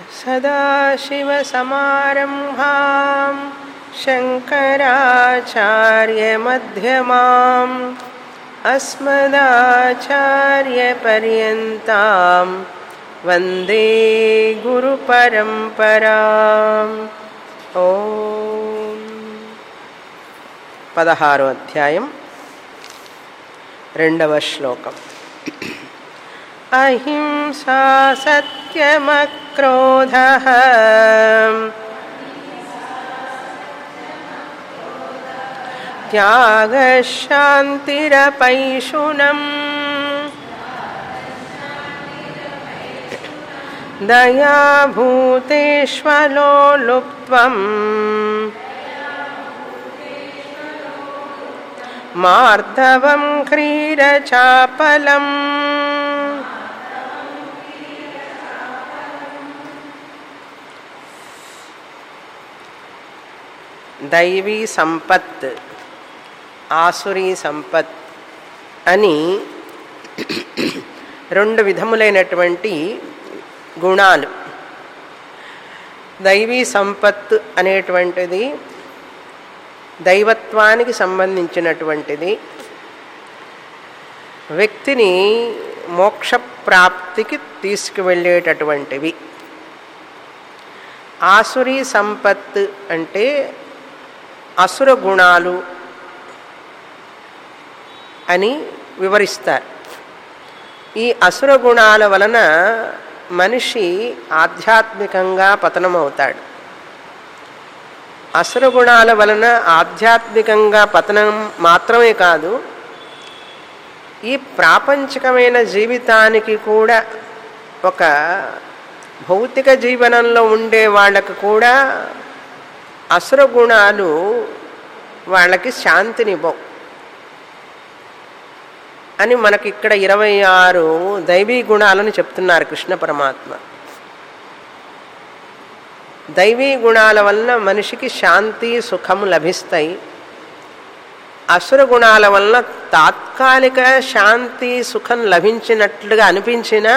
सदाशिवसमारम्भां शङ्कराचार्यमध्यमाम् अस्मदाचार्यपर्यन्तां वन्दे गुरुपरम्पराम् ॐ పదహారో అధ్యాయం రెండవ శ్లోకం అహింసా సత్యమక్రోధ త్యాగశాంతిరపైషుణం దయాభూతేష్వలో లుప్త్వం మార్ధవం క్రీరచాపలం దైవీ సంపత్ ఆసురీ సంపత్ అని రెండు విధములైనటువంటి గుణాలు దైవీ సంపత్ అనేటువంటిది దైవత్వానికి సంబంధించినటువంటిది వ్యక్తిని మోక్షప్రాప్తికి తీసుకువెళ్ళేటటువంటివి ఆసురీ సంపత్ అంటే అసుర గుణాలు అని వివరిస్తారు ఈ అసుర గుణాల వలన మనిషి ఆధ్యాత్మికంగా పతనమవుతాడు అసుర గుణాల వలన ఆధ్యాత్మికంగా పతనం మాత్రమే కాదు ఈ ప్రాపంచికమైన జీవితానికి కూడా ఒక భౌతిక జీవనంలో ఉండే వాళ్ళకు కూడా అసుర గుణాలు వాళ్ళకి శాంతినివ్వవు అని మనకి ఇక్కడ ఇరవై ఆరు దైవీ గుణాలను చెప్తున్నారు కృష్ణ పరమాత్మ దైవీ గుణాల వలన మనిషికి శాంతి సుఖము లభిస్తాయి అసుర గుణాల వలన తాత్కాలిక శాంతి సుఖం లభించినట్లుగా అనిపించినా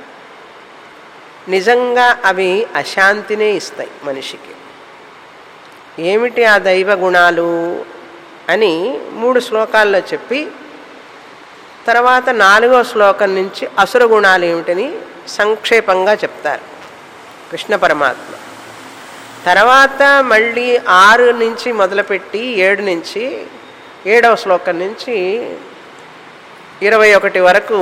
నిజంగా అవి అశాంతినే ఇస్తాయి మనిషికి ఏమిటి ఆ దైవ గుణాలు అని మూడు శ్లోకాల్లో చెప్పి తర్వాత నాలుగో శ్లోకం నుంచి అసుర గుణాలు ఏమిటని సంక్షేపంగా చెప్తారు కృష్ణ పరమాత్మ తర్వాత మళ్ళీ ఆరు నుంచి మొదలుపెట్టి ఏడు నుంచి ఏడవ శ్లోకం నుంచి ఇరవై ఒకటి వరకు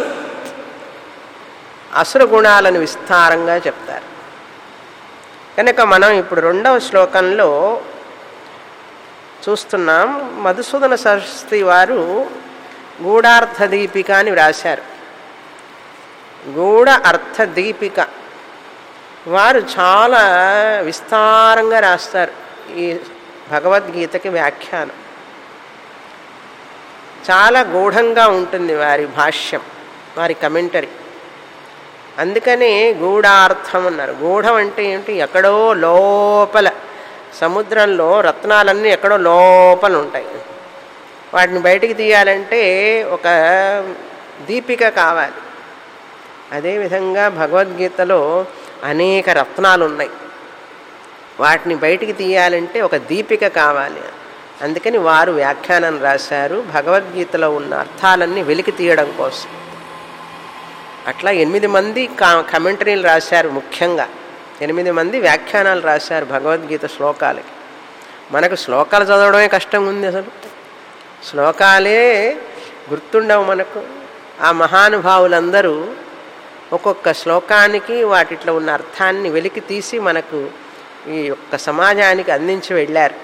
అసుర గుణాలను విస్తారంగా చెప్తారు కనుక మనం ఇప్పుడు రెండవ శ్లోకంలో చూస్తున్నాం మధుసూదన సరస్వతి వారు గూఢార్థ దీపిక అని వ్రాశారు గూఢ అర్థ దీపిక వారు చాలా విస్తారంగా రాస్తారు ఈ భగవద్గీతకి వ్యాఖ్యానం చాలా గూఢంగా ఉంటుంది వారి భాష్యం వారి కమెంటరీ అందుకనే గూఢార్థం అన్నారు గూఢం అంటే ఏమిటి ఎక్కడో లోపల సముద్రంలో రత్నాలన్నీ ఎక్కడో లోపల ఉంటాయి వాటిని బయటికి తీయాలంటే ఒక దీపిక కావాలి అదేవిధంగా భగవద్గీతలో అనేక రత్నాలు ఉన్నాయి వాటిని బయటికి తీయాలంటే ఒక దీపిక కావాలి అందుకని వారు వ్యాఖ్యానం రాశారు భగవద్గీతలో ఉన్న అర్థాలన్నీ వెలికి తీయడం కోసం అట్లా ఎనిమిది మంది కా కమెంటరీలు రాశారు ముఖ్యంగా ఎనిమిది మంది వ్యాఖ్యానాలు రాశారు భగవద్గీత శ్లోకాలకి మనకు శ్లోకాలు చదవడమే కష్టం ఉంది అసలు శ్లోకాలే గుర్తుండవు మనకు ఆ మహానుభావులందరూ ఒక్కొక్క శ్లోకానికి వాటిట్లో ఉన్న అర్థాన్ని వెలికి తీసి మనకు ఈ యొక్క సమాజానికి అందించి వెళ్ళారు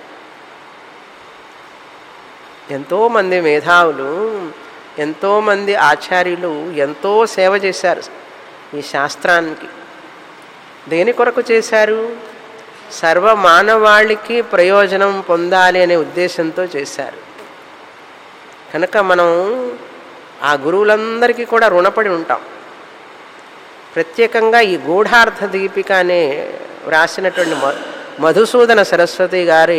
ఎంతోమంది మేధావులు ఎంతోమంది ఆచార్యులు ఎంతో సేవ చేశారు ఈ శాస్త్రానికి దేని కొరకు చేశారు సర్వ మానవాళికి ప్రయోజనం పొందాలి అనే ఉద్దేశంతో చేశారు కనుక మనం ఆ గురువులందరికీ కూడా రుణపడి ఉంటాం ప్రత్యేకంగా ఈ గూఢార్థ దీపిక అనే వ్రాసినటువంటి మ మధుసూదన సరస్వతి గారి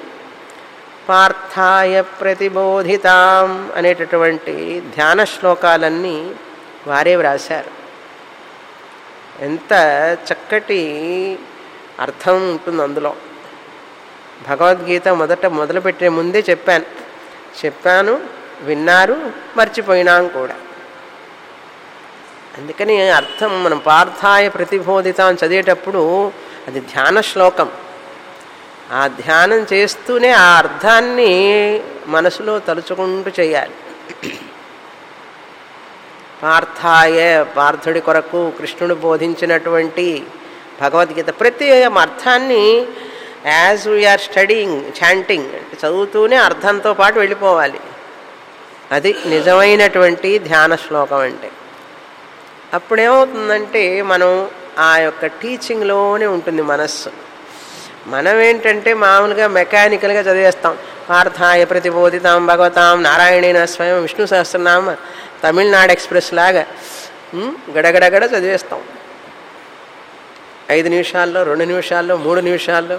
పార్థాయ ప్రతిబోధితాం అనేటటువంటి ధ్యాన శ్లోకాలన్నీ వారే వ్రాశారు ఎంత చక్కటి అర్థం ఉంటుంది అందులో భగవద్గీత మొదట మొదలుపెట్టే ముందే చెప్పాను చెప్పాను విన్నారు మర్చిపోయినాం కూడా అందుకని అర్థం మనం పార్థాయ ప్రతిబోధిత అని చదివేటప్పుడు అది ధ్యాన శ్లోకం ఆ ధ్యానం చేస్తూనే ఆ అర్థాన్ని మనసులో తలుచుకుంటూ చేయాలి పార్థాయ పార్థుడి కొరకు కృష్ణుడు బోధించినటువంటి భగవద్గీత ప్రతి అర్థాన్ని యాజ్ వీఆర్ స్టడీయింగ్ చాంటింగ్ అంటే చదువుతూనే అర్థంతో పాటు వెళ్ళిపోవాలి అది నిజమైనటువంటి ధ్యాన శ్లోకం అంటే అప్పుడేమవుతుందంటే మనం ఆ యొక్క టీచింగ్లోనే ఉంటుంది మనస్సు మనం ఏంటంటే మామూలుగా మెకానికల్గా చదివేస్తాం పార్థాయ ప్రతిబోధితాం భగవతాం నారాయణేన స్వయం విష్ణు సహస్రనామ తమిళనాడు ఎక్స్ప్రెస్ లాగా ఉమ్, గడగడగడ చదివేస్తాం ఐదు నిమిషాల్లో రెండు నిమిషాల్లో మూడు నిమిషాల్లో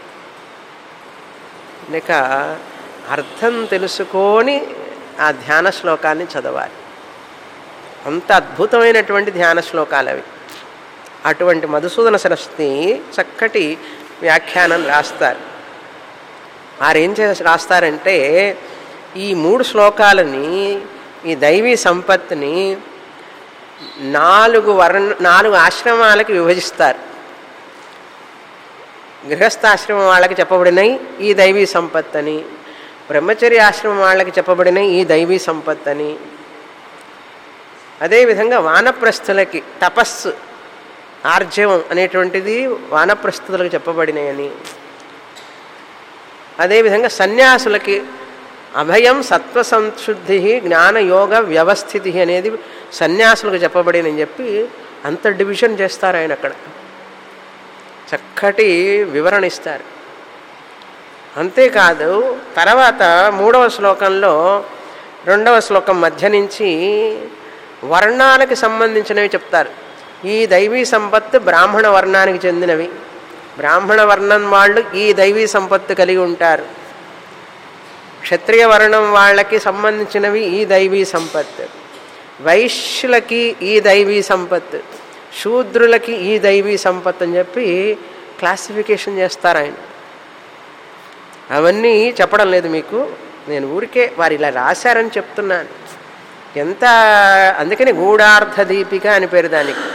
లేక అర్థం తెలుసుకొని ఆ ధ్యాన శ్లోకాన్ని చదవాలి అంత అద్భుతమైనటువంటి ధ్యాన శ్లోకాలు అవి అటువంటి మధుసూదన సరస్వతి చక్కటి వ్యాఖ్యానం రాస్తారు వారు ఏం చేసి రాస్తారంటే ఈ మూడు శ్లోకాలని ఈ దైవీ సంపత్తిని నాలుగు వర్ణ నాలుగు ఆశ్రమాలకి విభజిస్తారు గృహస్థాశ్రమం వాళ్ళకి చెప్పబడినవి ఈ దైవీ సంపత్ అని బ్రహ్మచర్య ఆశ్రమం వాళ్ళకి చెప్పబడినవి ఈ దైవీ సంపత్ అని అదేవిధంగా వానప్రస్థులకి తపస్సు ఆర్జవం అనేటువంటిది వానప్రస్థులకు చెప్పబడినాయని అదేవిధంగా సన్యాసులకి అభయం సత్వ సంశుద్ధి జ్ఞాన యోగ వ్యవస్థితి అనేది సన్యాసులకు చెప్పబడినని చెప్పి అంత డివిజన్ చేస్తారు ఆయన అక్కడ చక్కటి వివరణ ఇస్తారు అంతేకాదు తర్వాత మూడవ శ్లోకంలో రెండవ శ్లోకం మధ్య నుంచి వర్ణాలకు సంబంధించినవి చెప్తారు ఈ దైవీ సంపత్తు బ్రాహ్మణ వర్ణానికి చెందినవి బ్రాహ్మణ వర్ణం వాళ్ళు ఈ దైవీ సంపత్తు కలిగి ఉంటారు క్షత్రియ వర్ణం వాళ్ళకి సంబంధించినవి ఈ దైవీ సంపత్తు వైశ్యులకి ఈ దైవీ సంపత్తు శూద్రులకి ఈ దైవీ సంపత్తు అని చెప్పి క్లాసిఫికేషన్ చేస్తారు ఆయన అవన్నీ చెప్పడం లేదు మీకు నేను ఊరికే వారు ఇలా రాశారని చెప్తున్నాను ఎంత అందుకని గూఢార్థ దీపిక అని పేరు దానికి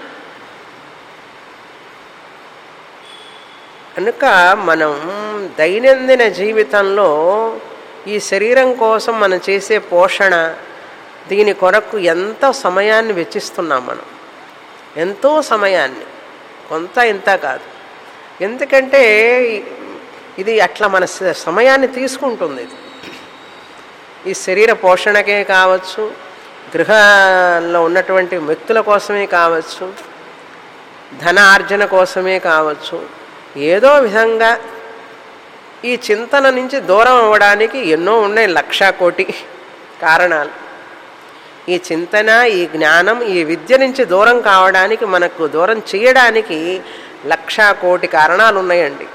కనుక మనం దైనందిన జీవితంలో ఈ శరీరం కోసం మనం చేసే పోషణ దీని కొరకు ఎంత సమయాన్ని వెచ్చిస్తున్నాం మనం ఎంతో సమయాన్ని కొంత ఇంత కాదు ఎందుకంటే ఇది అట్లా మన స- సమయాన్ని తీసుకుంటుంది ఇది ఈ శరీర పోషణకే కావచ్చు గృహంలో ఉన్నటువంటి వ్యక్తుల కోసమే కావచ్చు ధన ఆర్జన కోసమే కావచ్చు ఏదో విధంగా ఈ చింతన నుంచి దూరం అవ్వడానికి ఎన్నో ఉన్నాయి లక్షా కోటి కారణాలు ఈ చింతన ఈ జ్ఞానం ఈ విద్య నుంచి దూరం కావడానికి మనకు దూరం చేయడానికి లక్షా కోటి కారణాలు ఉన్నాయండి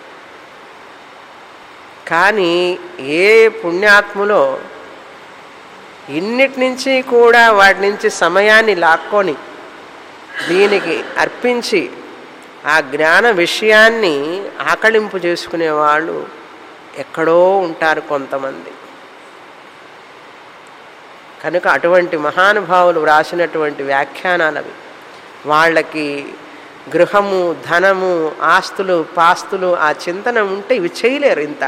కానీ ఏ పుణ్యాత్ములో ఇన్నిటి నుంచి కూడా వాటి నుంచి సమయాన్ని లాక్కొని దీనికి అర్పించి ఆ జ్ఞాన విషయాన్ని ఆకళింపు చేసుకునే వాళ్ళు ఎక్కడో ఉంటారు కొంతమంది కనుక అటువంటి మహానుభావులు వ్రాసినటువంటి వ్యాఖ్యానాలు అవి వాళ్ళకి గృహము ధనము ఆస్తులు పాస్తులు ఆ చింతన ఉంటే ఇవి చేయలేరు ఇంత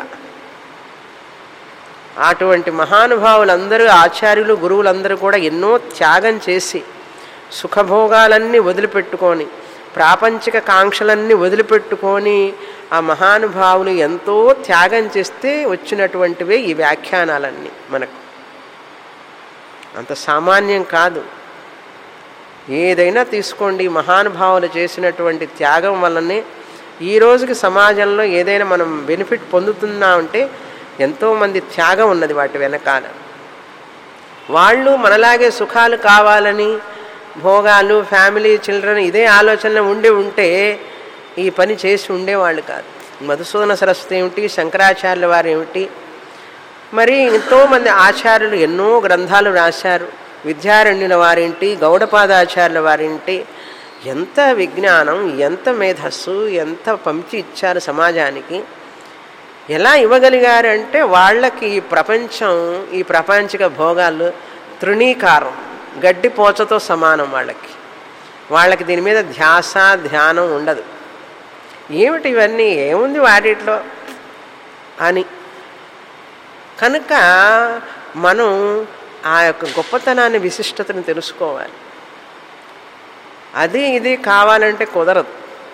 అటువంటి మహానుభావులందరూ ఆచార్యులు గురువులందరూ కూడా ఎన్నో త్యాగం చేసి సుఖభోగాలన్నీ వదిలిపెట్టుకొని ప్రాపంచిక కాంక్షలన్నీ వదిలిపెట్టుకొని ఆ మహానుభావులు ఎంతో త్యాగం చేస్తే వచ్చినటువంటివే ఈ వ్యాఖ్యానాలన్నీ మనకు అంత సామాన్యం కాదు ఏదైనా తీసుకోండి మహానుభావులు చేసినటువంటి త్యాగం వల్లనే ఈ రోజుకి సమాజంలో ఏదైనా మనం బెనిఫిట్ పొందుతున్నామంటే ఎంతోమంది త్యాగం ఉన్నది వాటి వెనకాల వాళ్ళు మనలాగే సుఖాలు కావాలని భోగాలు ఫ్యామిలీ చిల్డ్రన్ ఇదే ఆలోచన ఉండి ఉంటే ఈ పని చేసి ఉండేవాళ్ళు కాదు మధుసూదన సరస్వతి ఏమిటి శంకరాచార్యుల వారు ఏమిటి మరి ఎంతోమంది ఆచార్యులు ఎన్నో గ్రంథాలు రాశారు విద్యారణ్యుల వారింటి గౌడపాదాచార్యుల వారింటి ఎంత విజ్ఞానం ఎంత మేధస్సు ఎంత పంచి ఇచ్చారు సమాజానికి ఎలా ఇవ్వగలిగారు అంటే వాళ్ళకి ఈ ప్రపంచం ఈ ప్రపంచిక భోగాలు తృణీకారం గడ్డి పోచతో సమానం వాళ్ళకి వాళ్ళకి దీని మీద ధ్యాస ధ్యానం ఉండదు ఏమిటి ఇవన్నీ ఏముంది వాటిట్లో అని కనుక మనం ఆ యొక్క గొప్పతనాన్ని విశిష్టతను తెలుసుకోవాలి అది ఇది కావాలంటే కుదరదు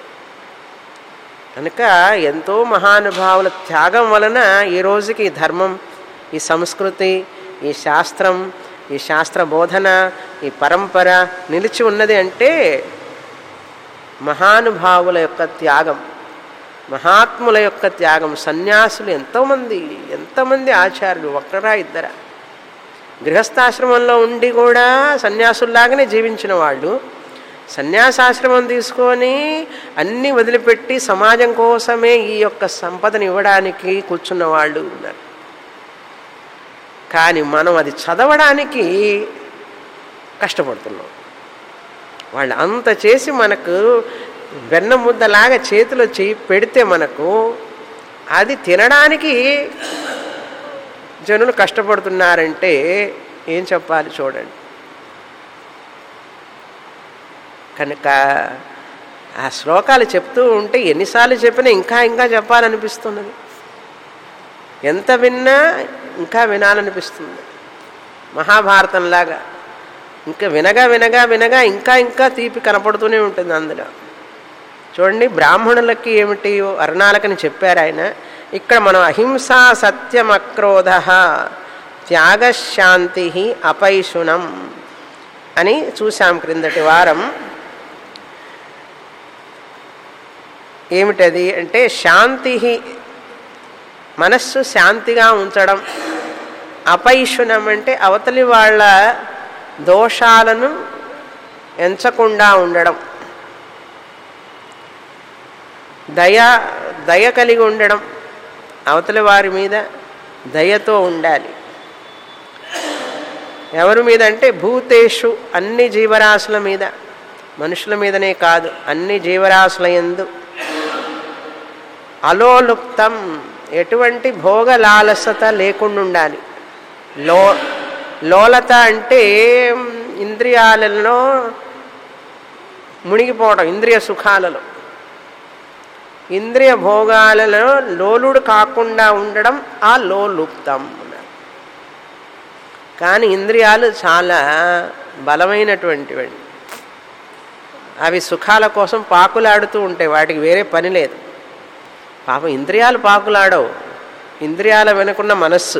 కనుక ఎంతో మహానుభావుల త్యాగం వలన ఈ రోజుకి ఈ ధర్మం ఈ సంస్కృతి ఈ శాస్త్రం ఈ శాస్త్ర బోధన ఈ పరంపర నిలిచి ఉన్నది అంటే మహానుభావుల యొక్క త్యాగం మహాత్ముల యొక్క త్యాగం సన్యాసులు ఎంతోమంది ఎంతమంది ఆచార్యులు ఒక్కరా ఇద్దరా గృహస్థాశ్రమంలో ఉండి కూడా సన్యాసుల్లాగానే జీవించిన వాళ్ళు సన్యాసాశ్రమం తీసుకొని అన్నీ వదిలిపెట్టి సమాజం కోసమే ఈ యొక్క సంపదను ఇవ్వడానికి కూర్చున్న వాళ్ళు ఉన్నారు కానీ మనం అది చదవడానికి కష్టపడుతున్నాం వాళ్ళు అంత చేసి మనకు వెన్న ముద్దలాగా చేతిలో చేయి పెడితే మనకు అది తినడానికి జనులు కష్టపడుతున్నారంటే ఏం చెప్పాలి చూడండి కనుక ఆ శ్లోకాలు చెప్తూ ఉంటే ఎన్నిసార్లు చెప్పినా ఇంకా ఇంకా చెప్పాలనిపిస్తున్నది ఎంత విన్నా ఇంకా వినాలనిపిస్తుంది మహాభారతంలాగా ఇంకా వినగా వినగా వినగా ఇంకా ఇంకా తీపి కనపడుతూనే ఉంటుంది అందులో చూడండి బ్రాహ్మణులకి ఏమిటి వర్ణాలకని చెప్పారు ఆయన ఇక్కడ మనం అహింసా సత్యం అక్రోధ త్యాగశాంతి అపైశునం అని చూశాం క్రిందటి వారం ఏమిటది అంటే శాంతి మనస్సు శాంతిగా ఉంచడం అపైశునం అంటే అవతలి వాళ్ళ దోషాలను ఎంచకుండా ఉండడం దయ దయ కలిగి ఉండడం అవతలి వారి మీద దయతో ఉండాలి ఎవరి మీద అంటే భూతేషు అన్ని జీవరాశుల మీద మనుషుల మీదనే కాదు అన్ని జీవరాశుల ఎందు అలోలుప్తం ఎటువంటి భోగలాలసత లేకుండా ఉండాలి లో లోలత అంటే ఇంద్రియాలలో మునిగిపోవడం ఇంద్రియ సుఖాలలో ఇంద్రియ భోగాలలో లోలుడు కాకుండా ఉండడం ఆ లోలుప్తం కానీ ఇంద్రియాలు చాలా బలమైనటువంటివి అవి సుఖాల కోసం పాకులాడుతూ ఉంటాయి వాటికి వేరే పని లేదు పాపం ఇంద్రియాలు పాకులాడవు ఇంద్రియాల వెనుకున్న మనస్సు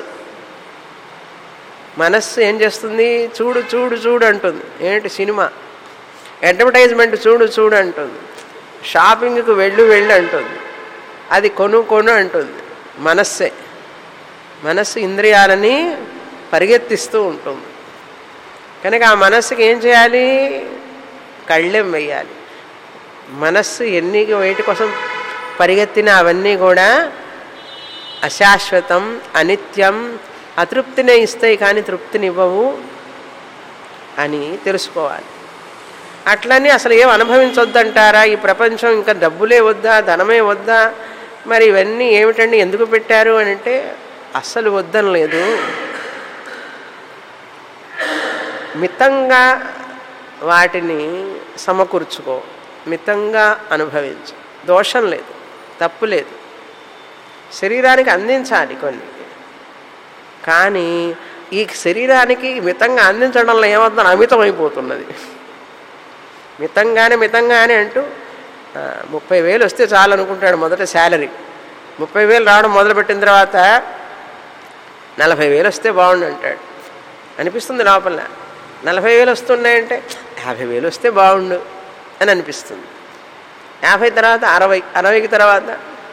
మనస్సు ఏం చేస్తుంది చూడు చూడు చూడు అంటుంది ఏంటి సినిమా అడ్వర్టైజ్మెంట్ చూడు చూడు అంటుంది షాపింగ్కి వెళ్ళు వెళ్ళు అంటుంది అది కొను కొను అంటుంది మనస్సే మనస్సు ఇంద్రియాలని పరిగెత్తిస్తూ ఉంటుంది కనుక ఆ మనస్సుకి ఏం చేయాలి కళ్ళెం వేయాలి మనస్సు ఎన్ని వేటి కోసం పరిగెత్తిన అవన్నీ కూడా అశాశ్వతం అనిత్యం అతృప్తినే ఇస్తాయి కానీ తృప్తినివ్వవు అని తెలుసుకోవాలి అట్లని అసలు ఏం అనుభవించొద్దంటారా ఈ ప్రపంచం ఇంకా డబ్బులే వద్దా ధనమే వద్దా మరి ఇవన్నీ ఏమిటండి ఎందుకు పెట్టారు అని అంటే అస్సలు వద్దని లేదు మితంగా వాటిని సమకూర్చుకో మితంగా అనుభవించు దోషం లేదు తప్పు లేదు శరీరానికి అందించాలి కొన్ని కానీ ఈ శరీరానికి మితంగా అందించడంలో ఏమవుతుందో అమితం అయిపోతున్నది మితంగానే మితంగానే అంటూ ముప్పై వేలు వస్తే చాలు అనుకుంటాడు మొదట శాలరీ ముప్పై వేలు రావడం మొదలుపెట్టిన తర్వాత నలభై వేలు వస్తే బాగుండు అంటాడు అనిపిస్తుంది లోపల నలభై వేలు వస్తున్నాయంటే యాభై వేలు వస్తే బాగుండు అని అనిపిస్తుంది యాభై తర్వాత అరవై అరవైకి తర్వాత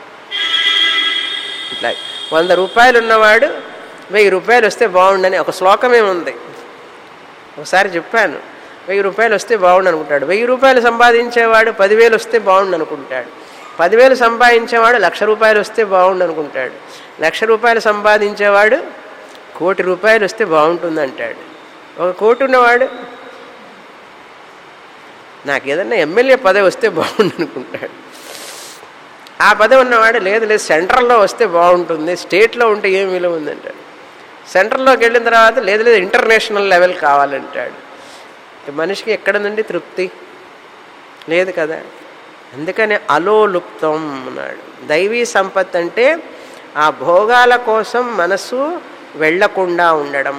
ఇట్లా వంద రూపాయలు ఉన్నవాడు వెయ్యి రూపాయలు వస్తే బాగుండని ఒక శ్లోకమే ఉంది ఒకసారి చెప్పాను వెయ్యి రూపాయలు వస్తే బాగుండు అనుకుంటాడు వెయ్యి రూపాయలు సంపాదించేవాడు పదివేలు వస్తే బాగుండు అనుకుంటాడు పదివేలు సంపాదించేవాడు లక్ష రూపాయలు వస్తే బాగుండు అనుకుంటాడు లక్ష రూపాయలు సంపాదించేవాడు కోటి రూపాయలు వస్తే బాగుంటుంది అంటాడు ఒక కోటి ఉన్నవాడు నాకు ఏదన్నా ఎమ్మెల్యే పదవి వస్తే బాగుండు అనుకుంటాడు ఆ పదవి ఉన్నవాడు లేదు లేదు సెంట్రల్లో వస్తే బాగుంటుంది స్టేట్లో ఉంటే ఏం విలువ ఉందంటాడు సెంట్రల్లోకి వెళ్ళిన తర్వాత లేదు లేదు ఇంటర్నేషనల్ లెవెల్ కావాలంటాడు మనిషికి ఎక్కడ నుండి తృప్తి లేదు కదా అందుకని అలోలుప్తం అన్నాడు దైవీ సంపత్ అంటే ఆ భోగాల కోసం మనసు వెళ్లకుండా ఉండడం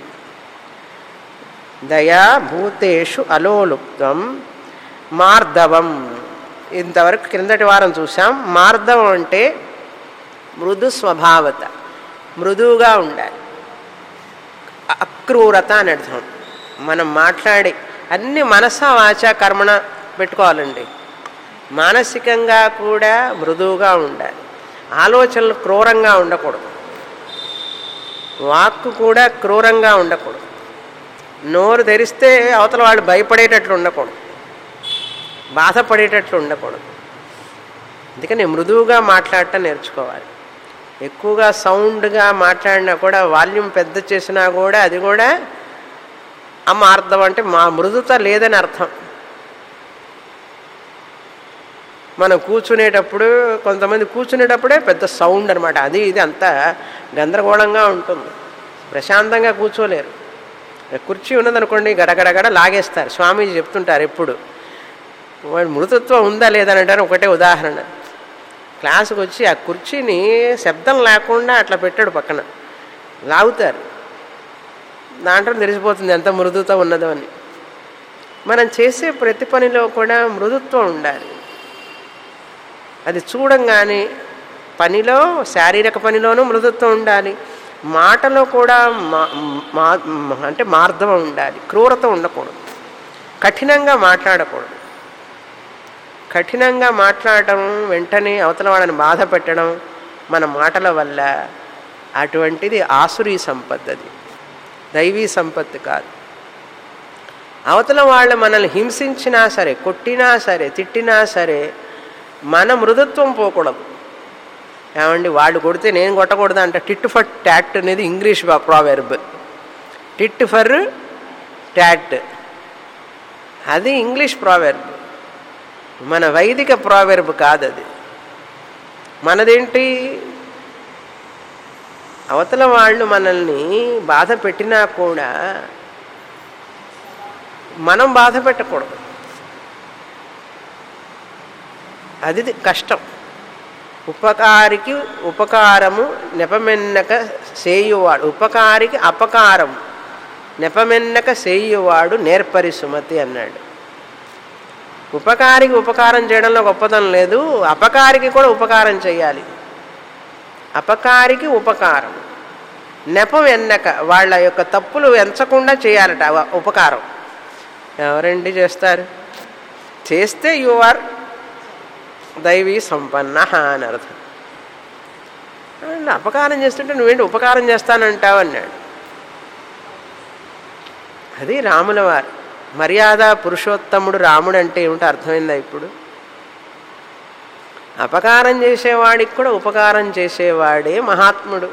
దయా భూతేషు అలోలుప్తం మార్దవం ఇంతవరకు క్రిందటి వారం చూసాం మార్దవం అంటే మృదు స్వభావత మృదువుగా ఉండాలి అక్రూరత అని అర్థం మనం మాట్లాడి అన్ని మనస వాచ కర్మణ పెట్టుకోవాలండి మానసికంగా కూడా మృదువుగా ఉండాలి ఆలోచనలు క్రూరంగా ఉండకూడదు వాక్కు కూడా క్రూరంగా ఉండకూడదు నోరు తెరిస్తే అవతల వాళ్ళు భయపడేటట్లు ఉండకూడదు బాధపడేటట్లు ఉండకూడదు అందుకని మృదువుగా మాట్లాడటం నేర్చుకోవాలి ఎక్కువగా సౌండ్గా మాట్లాడినా కూడా వాల్యూమ్ పెద్ద చేసినా కూడా అది కూడా అమ్మ అర్థం అంటే మా మృదుత లేదని అర్థం మనం కూర్చునేటప్పుడు కొంతమంది కూర్చునేటప్పుడే పెద్ద సౌండ్ అనమాట అది ఇది అంతా గందరగోళంగా ఉంటుంది ప్రశాంతంగా కూర్చోలేరు కుర్చీ ఉన్నదనుకోండి గడగడగడ లాగేస్తారు స్వామీజీ చెప్తుంటారు ఎప్పుడు వాడి మృదుత్వం ఉందా లేదని అంటారు ఒకటే ఉదాహరణ క్లాసుకు వచ్చి ఆ కుర్చీని శబ్దం లేకుండా అట్లా పెట్టాడు పక్కన లాగుతారు దాంట్లో తెలిసిపోతుంది ఎంత మృదుత్వం ఉన్నదో అని మనం చేసే ప్రతి పనిలో కూడా మృదుత్వం ఉండాలి అది చూడంగానే పనిలో శారీరక పనిలోనూ మృదుత్వం ఉండాలి మాటలో కూడా మా అంటే మార్ధవం ఉండాలి క్రూరత ఉండకూడదు కఠినంగా మాట్లాడకూడదు కఠినంగా మాట్లాడటం వెంటనే అవతల వాళ్ళని బాధ పెట్టడం మన మాటల వల్ల అటువంటిది ఆసురీ సంపత్తి అది దైవీ సంపత్తి కాదు అవతల వాళ్ళు మనల్ని హింసించినా సరే కొట్టినా సరే తిట్టినా సరే మన మృదుత్వం పోకూడదు ఏమండి వాళ్ళు కొడితే నేను కొట్టకూడదు అంటే టిట్ ఫర్ ట్యాట్ అనేది English proverb tit for tat అది ఇంగ్లీష్ ప్రావెర్బ్ మన వైదిక ప్రావెర్బ్ కాదు అది మనదేంటి అవతల వాళ్ళు మనల్ని బాధ పెట్టినా కూడా మనం బాధ పెట్టకూడదు అది కష్టం ఉపకారికి ఉపకారము నెపమెన్నక సేయువాడు ఉపకారికి అపకారం నెపమెన్నక సేయువాడు నేర్పరి సుమతి అన్నాడు ఉపకారికి ఉపకారం చేయడంలో గొప్పతనం లేదు అపకారికి కూడా ఉపకారం చేయాలి అపకారికి ఉపకారం నెపం ఎన్నక వాళ్ళ యొక్క తప్పులు ఎంచకుండా చేయాలట ఉపకారం ఎవరండి చేస్తారు చేస్తే యు ఆర్ దైవీ సంపన్న అని అర్థం అపకారం చేస్తుంటే నువ్వేంటి ఉపకారం చేస్తానంటావు అన్నాడు అది రాముల వారు మర్యాద పురుషోత్తముడు రాముడు అంటే ఏమిటో అర్థమైందా ఇప్పుడు అపకారం చేసేవాడికి కూడా ఉపకారం చేసేవాడే మహాత్ముడు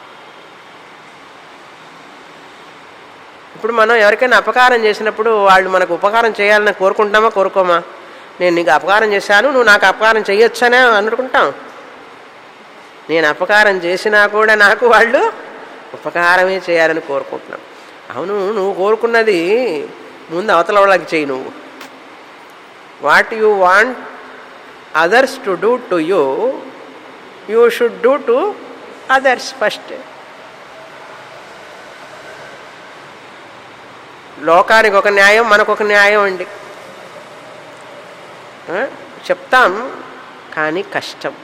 ఇప్పుడు మనం ఎవరికైనా అపకారం చేసినప్పుడు వాళ్ళు మనకు ఉపకారం చేయాలని కోరుకుంటామా కోరుకోమా నేను నీకు అపకారం చేశాను నువ్వు నాకు అపకారం చేయొచ్చనే అనుకుంటాం నేను అపకారం చేసినా కూడా నాకు వాళ్ళు ఉపకారమే చేయాలని కోరుకుంటున్నాం అవును నువ్వు కోరుకున్నది ముందు అవతల వాళ్ళకి చేయి నువ్వు what you want others to do to you you should do to others first లోకానికి ఒక న్యాయం మనకు ఒక న్యాయం అండి చెప్తాం కానీ కష్టం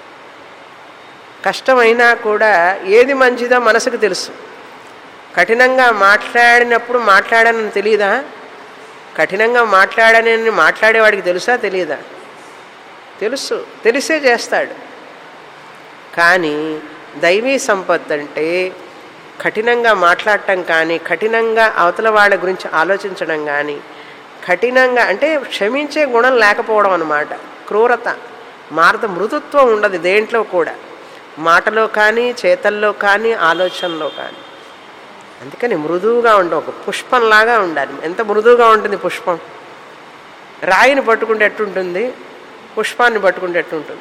కష్టమైనా కూడా ఏది మంచిదో మనసుకు తెలుసు కఠినంగా మాట్లాడినప్పుడు మాట్లాడానని తెలియదా కఠినంగా మాట్లాడానని మాట్లాడేవాడికి తెలుసా తెలియదా తెలుసు తెలిసే చేస్తాడు కానీ దైవీ సంపత్ అంటే కఠినంగా మాట్లాడటం కానీ కఠినంగా అవతల వాళ్ళ గురించి ఆలోచించడం కానీ కఠినంగా అంటే క్షమించే గుణం లేకపోవడం అనమాట క్రూరత మార్ద మృదుత్వం ఉండదు దేంట్లో కూడా మాటలో కానీ చేతల్లో కానీ ఆలోచనలో కానీ అందుకని మృదువుగా ఉండే ఒక పుష్పంలాగా ఉండాలి ఎంత మృదువుగా ఉంటుంది పుష్పం రాయిని పట్టుకుంటే ఎట్టుంటుంది పుష్పాన్ని పట్టుకుంటే ఎట్టుంటుంది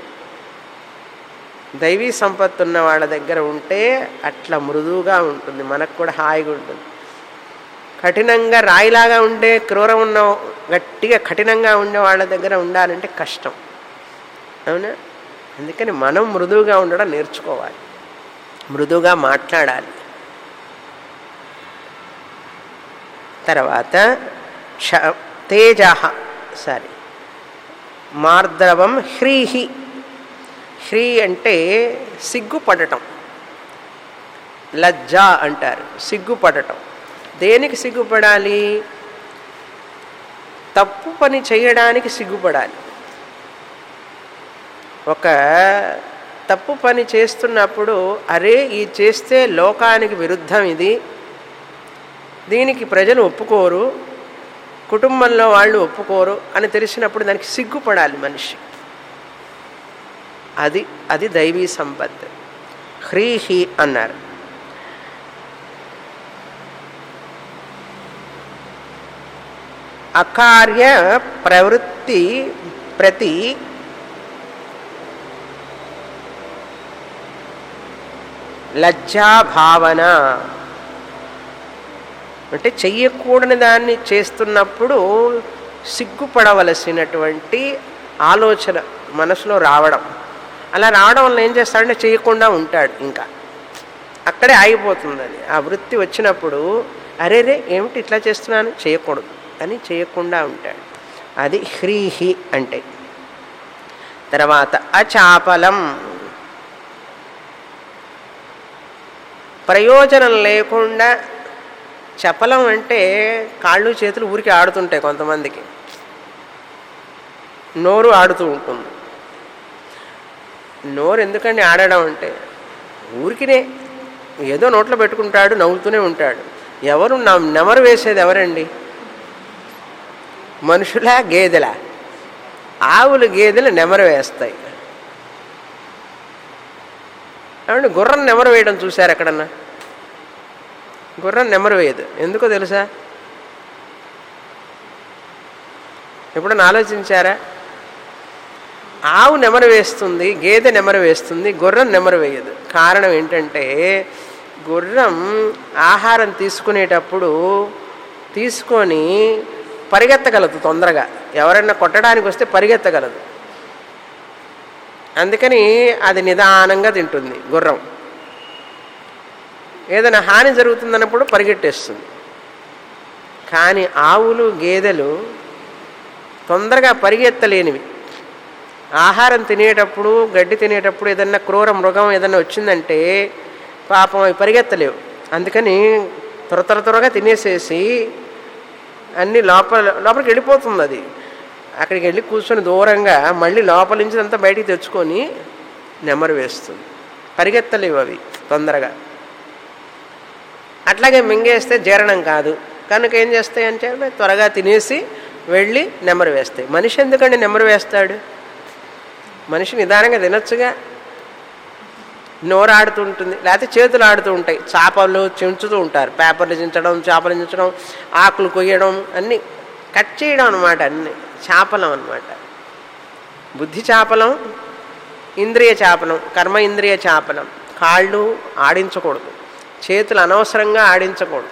దైవీ సంపత్తి ఉన్న వాళ్ళ దగ్గర ఉంటే అట్లా మృదువుగా ఉంటుంది మనకు కూడా హాయిగా ఉంటుంది కఠినంగా రాయిలాగా ఉండే క్రూరం ఉన్న గట్టిగా కఠినంగా ఉండే వాళ్ళ దగ్గర ఉండాలంటే కష్టం అవునా అందుకని మనం మృదువుగా ఉండడం నేర్చుకోవాలి మృదువుగా మాట్లాడాలి తర్వాత క్ష తేజ సారీ మార్ద్రవం హ్రీహి హ్రీ అంటే సిగ్గుపడటం లజ్జ అంటారు సిగ్గుపడటం దేనికి సిగ్గుపడాలి తప్పు పని చేయడానికి సిగ్గుపడాలి ఒక తప్పు పని చేస్తున్నప్పుడు అరే ఈ చేస్తే లోకానికి విరుద్ధం ఇది దీనికి ప్రజలు ఒప్పుకోరు కుటుంబంలో వాళ్ళు ఒప్పుకోరు అని తెలిసినప్పుడు దానికి సిగ్గుపడాలి మనిషి అది అది దైవీ సంపత్ హ్రీహి అన్నారు అకార్య ప్రవృత్తి ప్రతి లజ్జాభావన అంటే చెయ్యకూడని దాన్ని చేస్తున్నప్పుడు సిగ్గుపడవలసినటువంటి ఆలోచన మనసులో రావడం అలా రావడం వల్ల ఏం చేస్తాడంటే చేయకుండా ఉంటాడు ఇంకా అక్కడే ఆగిపోతుంది అది ఆ వృత్తి వచ్చినప్పుడు అరే రే ఏమిటి ఇట్లా చేస్తున్నాను చేయకూడదు అని చేయకుండా ఉంటాడు అది హ్రీహి అంటే తర్వాత అచాపలం ప్రయోజనం లేకుండా చపలం అంటే కాళ్ళు చేతులు ఊరికి ఆడుతుంటాయి కొంతమందికి నోరు ఆడుతూ ఉంటుంది నోరు ఎందుకండి ఆడడం అంటే ఊరికినే ఏదో నోట్లో పెట్టుకుంటాడు నవ్వుతూనే ఉంటాడు ఎవరు న- నెమరు వేసేది ఎవరండి మనుషులా గేదెలా ఆవులు గేదెలు నెమరు వేస్తాయి ఏమండి గుర్రం నెమరు వేయడం చూశారు ఎక్కడన్నా గుర్రం నెమరు వేయదు ఎందుకో తెలుసా ఎప్పుడన్నా ఆలోచించారా ఆవు నెమరు వేస్తుంది గేదె నెమరు వేస్తుంది గుర్రం నెమరు వేయదు కారణం ఏంటంటే గుర్రం ఆహారం తీసుకునేటప్పుడు తీసుకొని పరిగెత్తగలదు తొందరగా ఎవరైనా కొట్టడానికి వస్తే పరిగెత్తగలదు అందుకని అది నిదానంగా తింటుంది గుర్రం ఏదైనా హాని జరుగుతుందన్నప్పుడు పరిగెట్టేస్తుంది కానీ ఆవులు గేదెలు తొందరగా పరిగెత్తలేనివి ఆహారం తినేటప్పుడు గడ్డి తినేటప్పుడు ఏదన్నా క్రూర మృగం ఏదన్నా వచ్చిందంటే పాపం అవి పరిగెత్తలేవు అందుకని త్వర త్వర త్వరగా తినేసేసి అన్ని లోపల లోపలికి వెళ్ళిపోతుంది అది అక్కడికి వెళ్ళి కూర్చొని దూరంగా మళ్ళీ లోపల నుంచి అంతా బయటికి తెచ్చుకొని నెమరు వేస్తుంది పరిగెత్తలేవు అవి తొందరగా అట్లాగే మింగేస్తే జీర్ణం కాదు కనుక ఏం చేస్తాయి అంటే త్వరగా తినేసి వెళ్ళి నెమరు వేస్తాయి మనిషి ఎందుకండి నెమరు వేస్తాడు మనిషి నిదానంగా తినొచ్చుగా నోరు ఆడుతుంటుంది లేకపోతే చేతులు ఆడుతూ ఉంటాయి చేపలు చించుతూ ఉంటారు పేపర్లు చించడం చేపలు చించడం ఆకులు కొయ్యడం అన్నీ కట్ చేయడం అనమాట అన్ని చేపలం అనమాట బుద్ధి చేపలం ఇంద్రియ చేపలం కర్మ ఇంద్రియ చేపలం కాళ్ళు ఆడించకూడదు చేతులు అనవసరంగా ఆడించకూడదు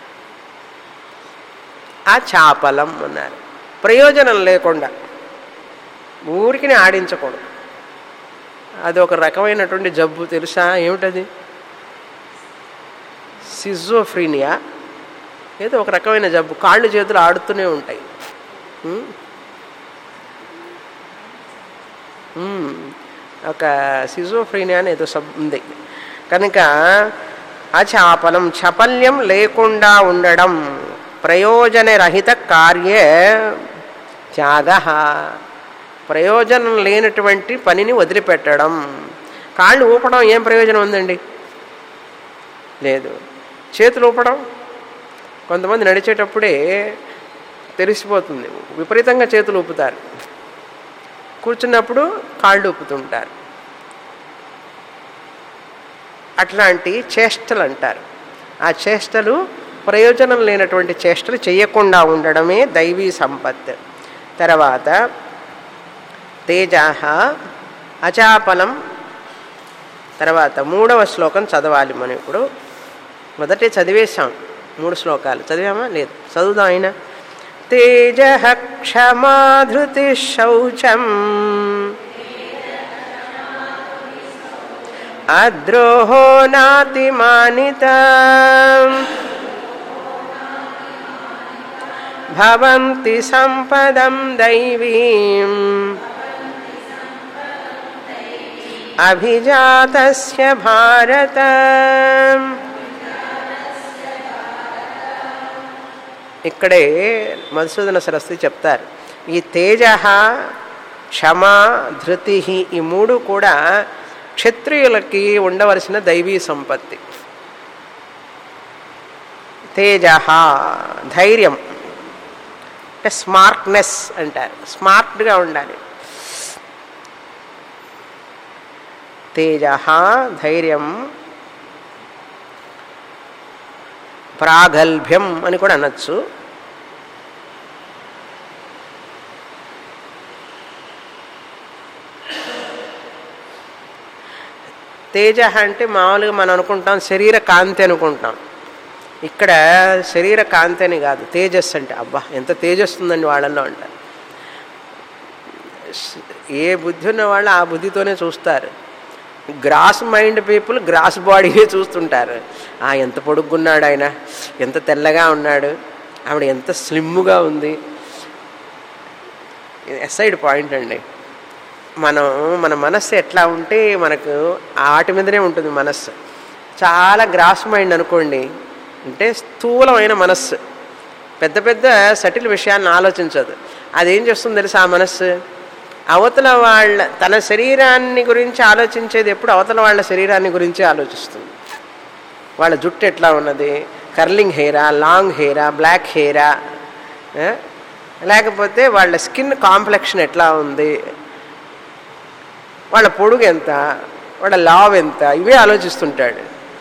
ఆ చాపలం అన్నారు ప్రయోజనం లేకుండా ఊరికి ఆడించకూడదు అది ఒక రకమైనటువంటి జబ్బు తెలుసా ఏమిటది సిజోఫ్రీనియా ఏదో ఒక రకమైన జబ్బు కాళ్ళు చేతులు ఆడుతూనే ఉంటాయి ఉం? ఉం. ఒక సిజోఫ్రీనియా అని ఏదో సబ్ ఉంది కనుక అచాపలం చపల్యం లేకుండా ఉండడం ప్రయోజనరహిత కార్య త్యాగ ప్రయోజనం లేనటువంటి పనిని వదిలిపెట్టడం కాళ్ళు ఊపడం ఏం ప్రయోజనం ఉందండి లేదు చేతులు ఊపడం కొంతమంది నడిచేటప్పుడే తెలిసిపోతుంది విపరీతంగా చేతులు ఊపుతారు కూర్చున్నప్పుడు కాళ్ళు ఊపుతుంటారు అట్లాంటి చేష్టలు అంటారు ఆ చేష్టలు ప్రయోజనం లేనటువంటి చేష్టలు చేయకుండా ఉండడమే దైవీ సంపత్ తర్వాత తేజ అచాపలం తర్వాత మూడవ శ్లోకం చదవాలి మనం ఇప్పుడు మొదటే చదివేశాం మూడు శ్లోకాలు చదివామా లేదు చదువుదాం అయినా తేజ క్షమాధృతి శౌచం అద్రోహో నాతిమానిత భవంతి సంపదం దైవీం అభిజాతస్య భారత ఇక్కడే మధుసూదన సరస్వతి చెప్తారు ఈ తేజ క్షమ ధృతి ఈ మూడు కూడా క్షత్రియులకి ఉండవలసిన దైవీ సంపత్తి తేజ ధైర్యం అంటే స్మార్ట్నెస్ అంటారు స్మార్ట్గా ఉండాలి తేజ ధైర్యం ప్రాగల్భ్యం అని కూడా అనొచ్చు తేజ అంటే మామూలుగా మనం అనుకుంటాం శరీర కాంతి అనుకుంటాం ఇక్కడ శరీర కాంతి అని కాదు తేజస్సు అంటే అబ్బా ఎంత తేజస్సు ఉందండి వాళ్ళల్లో అంటారు ఏ బుద్ధి ఉన్న వాళ్ళు ఆ బుద్ధితోనే చూస్తారు గ్రాస్ మైండ్ పీపుల్ గ్రాస్ బాడీనే చూస్తుంటారు ఆ ఎంత పొడుగున్నాడు ఆయన ఎంత తెల్లగా ఉన్నాడు ఆవిడ ఎంత స్లిమ్గా ఉంది ఎస్ఐడ్ పాయింట్ అండి మనం మన మనస్సు ఎట్లా ఉంటే మనకు ఆటి మీదనే ఉంటుంది మనస్సు చాలా గ్రాస్ మైండ్ అనుకోండి అంటే స్థూలమైన మనస్సు పెద్ద పెద్ద సటిల్ విషయాలను ఆలోచించదు అదేం చేస్తుంది తెలుసా ఆ మనస్సు అవతల వాళ్ళ తన శరీరాన్ని గురించి ఆలోచించేది ఎప్పుడు అవతల వాళ్ళ శరీరాన్ని గురించి ఆలోచిస్తుంది వాళ్ళ జుట్టు ఎట్లా ఉన్నది కర్లింగ్ హెయిరా లాంగ్ హెయిరా బ్లాక్ హెయిరా లేకపోతే వాళ్ళ స్కిన్ కాంప్లెక్షన్ ఎట్లా ఉంది వాళ్ళ పొడుగు ఎంత వాళ్ళ లావ్ ఎంత ఇవే ఆలోచిస్తుంటాడు